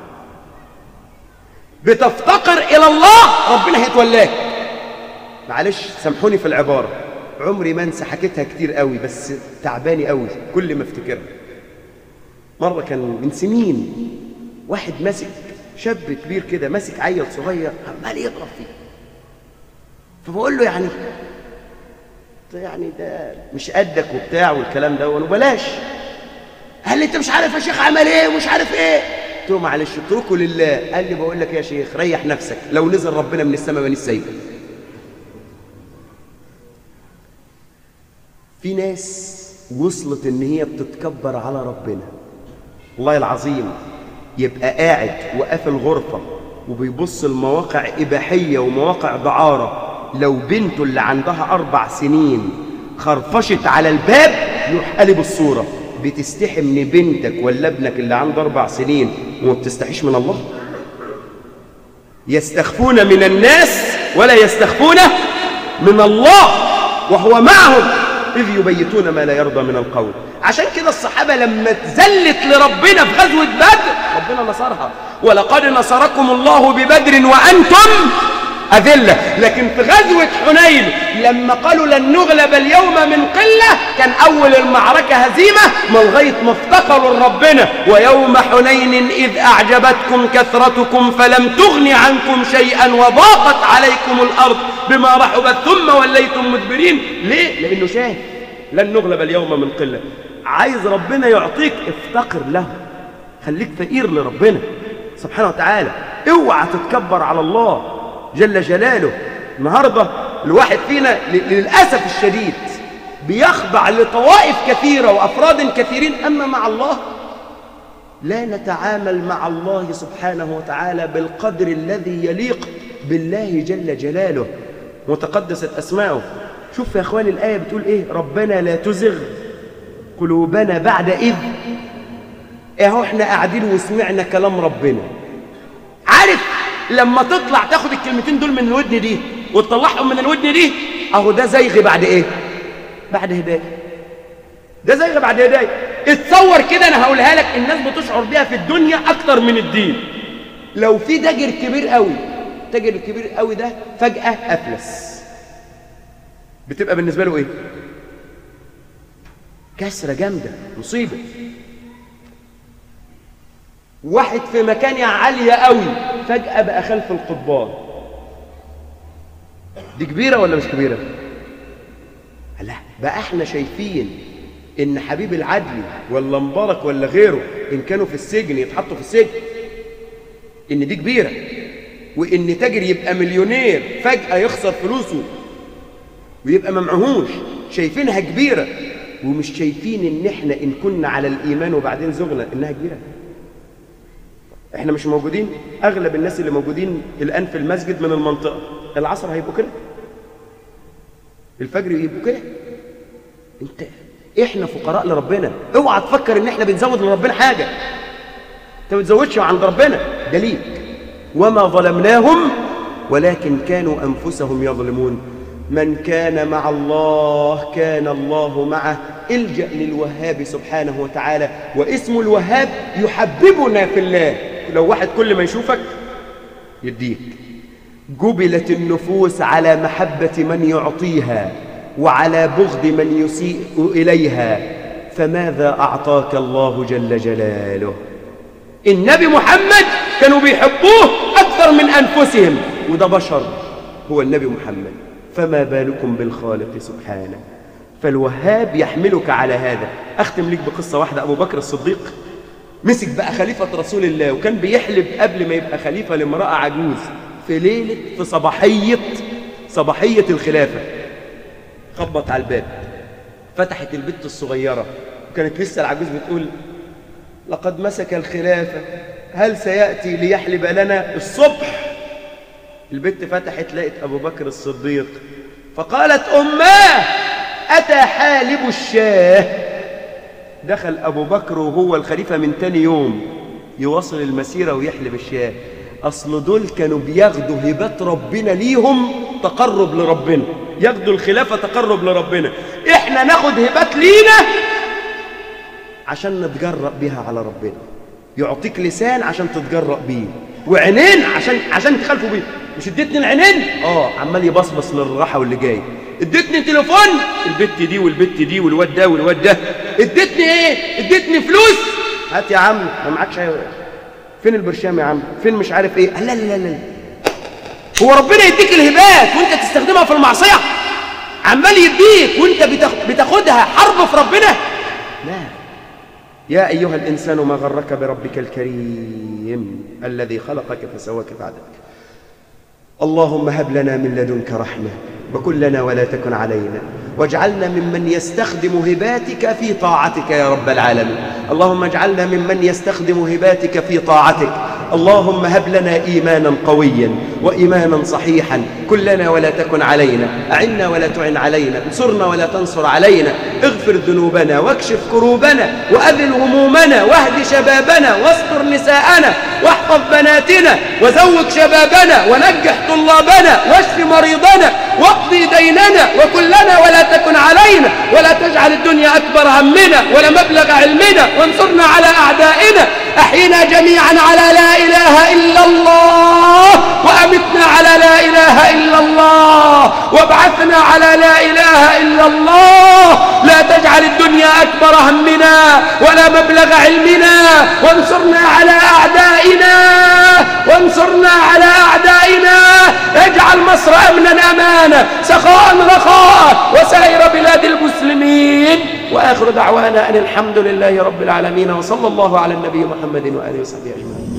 بتفتقر إلى الله ربنا هيتولاك معلش سامحوني في العبارة عمري ما انسى حكيتها كتير قوي بس تعباني قوي كل ما افتكرها مرة كان من سنين واحد ماسك شاب كبير كده ماسك عيل صغير عمال يضرب فيه فبقول له يعني يعني ده مش قدك وبتاع والكلام ده وانا بلاش قال لي انت مش عارف يا شيخ عمل ايه ومش عارف ايه قلت له معلش اتركه لله قال لي بقول لك يا شيخ ريح نفسك لو نزل ربنا من السماء مانيش سايبه في ناس وصلت ان هي بتتكبر على ربنا والله العظيم يبقى قاعد وقافل غرفه وبيبص المواقع اباحيه ومواقع دعاره لو بنته اللي عندها أربع سنين خرفشت على الباب يروح قلب الصورة بتستحي من بنتك ولا ابنك اللي عنده أربع سنين وما بتستحيش من الله يستخفون من الناس ولا يستخفون من الله وهو معهم إذ يبيتون ما لا يرضى من القول عشان كده الصحابة لما تزلت لربنا في غزوة بدر ربنا نصرها ولقد نصركم الله ببدر وأنتم أذلة لكن في غزوة حنين لما قالوا لن نغلب اليوم من قلة كان أول المعركة هزيمة ما لغاية ما افتقروا لربنا ويوم حنين إذ أعجبتكم كثرتكم فلم تغن عنكم شيئا وضاقت عليكم الأرض بما رحبت ثم وليتم مدبرين ليه؟ لأنه شاهد لن نغلب اليوم من قلة عايز ربنا يعطيك افتقر له خليك فقير لربنا سبحانه وتعالى اوعى تتكبر على الله جل جلاله النهارده الواحد فينا للأسف الشديد بيخضع لطوائف كثيرة وأفراد كثيرين أما مع الله لا نتعامل مع الله سبحانه وتعالى بالقدر الذي يليق بالله جل جلاله وتقدست أسماؤه شوف يا أخواني الآية بتقول إيه ربنا لا تزغ قلوبنا بعد إذ إيه إحنا قاعدين وسمعنا كلام ربنا عارف لما تطلع تاخد الكلمتين دول من الودن دي وتطلعهم من الودن دي اهو ده زيغ بعد ايه بعد هدايه ده زيغ بعد هدايه اتصور كده انا هقولها لك الناس بتشعر بيها في الدنيا اكتر من الدين لو في تاجر كبير قوي التاجر الكبير قوي ده فجاه افلس بتبقى بالنسبه له ايه كسره جامده مصيبه واحد في مكان عاليه قوي فجأة بقى خلف القضبان دي كبيرة ولا مش كبيرة لا بقى احنا شايفين ان حبيب العدلي ولا مبارك ولا غيره ان كانوا في السجن يتحطوا في السجن ان دي كبيرة وان تاجر يبقى مليونير فجأة يخسر فلوسه ويبقى ممعهوش شايفينها كبيرة ومش شايفين ان احنا ان كنا على الايمان وبعدين زغنا انها كبيره احنا مش موجودين اغلب الناس اللي موجودين الان في المسجد من المنطقه العصر هيبقوا كده الفجر يبقوا كده انت احنا فقراء لربنا اوعى تفكر ان احنا بنزود لربنا حاجه انت ما بتزودش عند ربنا ده ليك وما ظلمناهم ولكن كانوا أنفسهم يظلمون من كان مع الله كان الله معه الجأ للوهاب سبحانه وتعالى واسم الوهاب يحببنا في الله لو واحد كل ما يشوفك يديك جبلت النفوس على محبة من يعطيها وعلى بغض من يسيء إليها فماذا أعطاك الله جل جلاله النبي محمد كانوا بيحبوه أكثر من أنفسهم وده بشر هو النبي محمد فما بالكم بالخالق سبحانه فالوهاب يحملك على هذا أختم لك بقصة واحدة أبو بكر الصديق مسك بقى خليفة رسول الله وكان بيحلب قبل ما يبقى خليفة لامرأة عجوز في ليلة في صباحية صباحية الخلافة خبط على الباب فتحت البت الصغيرة وكانت لسه العجوز بتقول لقد مسك الخلافة هل سيأتي ليحلب لنا الصبح البت فتحت لقت أبو بكر الصديق فقالت أماه أتى حالب الشاه دخل أبو بكر وهو الخليفة من تاني يوم يواصل المسيرة ويحلب الشاه أصل دول كانوا بياخدوا هبات ربنا ليهم تقرب لربنا ياخدوا الخلافة تقرب لربنا إحنا ناخد هبات لينا عشان نتجرأ بها على ربنا يعطيك لسان عشان تتجرأ بيه وعينين عشان عشان تخالفوا بيه مش اديتني العينين اه عمال يبصبص للراحه واللي جاي اديتني تليفون البت دي والبت دي والواد ده والواد ده اديتني ايه اديتني فلوس هات يا عم ما معكش أي- فين البرشام يا عم فين مش عارف ايه لا لا لا لا هو ربنا يديك الهبات وانت تستخدمها في المعصيه عمال يديك وانت بتاخ- بتاخدها حرب في ربنا لا يا أيها الإنسان ما غرك بربك الكريم الذي خلقك فسواك فعدلك اللهم هب لنا من لدنك رحمة وكن لنا ولا تكن علينا واجعلنا ممن يستخدم هباتك في طاعتك يا رب العالمين اللهم اجعلنا ممن يستخدم هباتك في طاعتك اللهم هب لنا إيمانا قويا وإيمانا صحيحا كن لنا ولا تكن علينا أعنا ولا تعن علينا انصرنا ولا تنصر علينا اغفر ذنوبنا واكشف كروبنا وأذل همومنا واهد شبابنا واستر نساءنا واحفظ بناتنا وزوج شبابنا ونجح طلابنا واشف مريضنا واقضي ديننا وكن لنا ولا تكن علينا ولا تجعل الدنيا أكبر همنا ولا مبلغ علمنا وانصرنا على أعدائنا أحينا جميعا على لا إله إلا الله وأمتنا على لا إله إلا الله وابعثنا على لا إله إلا الله لا تجعل الدنيا أكبر همنا ولا مبلغ علمنا وانصرنا على أعدائنا وانصرنا على أعدائنا اجعل مصر أمنا أمانا سخاء رخاء وسائر بلاد المسلمين وآخر دعوانا أن الحمد لله رب العالمين وصلى الله على النبي محمد وآله وصحبه أجمعين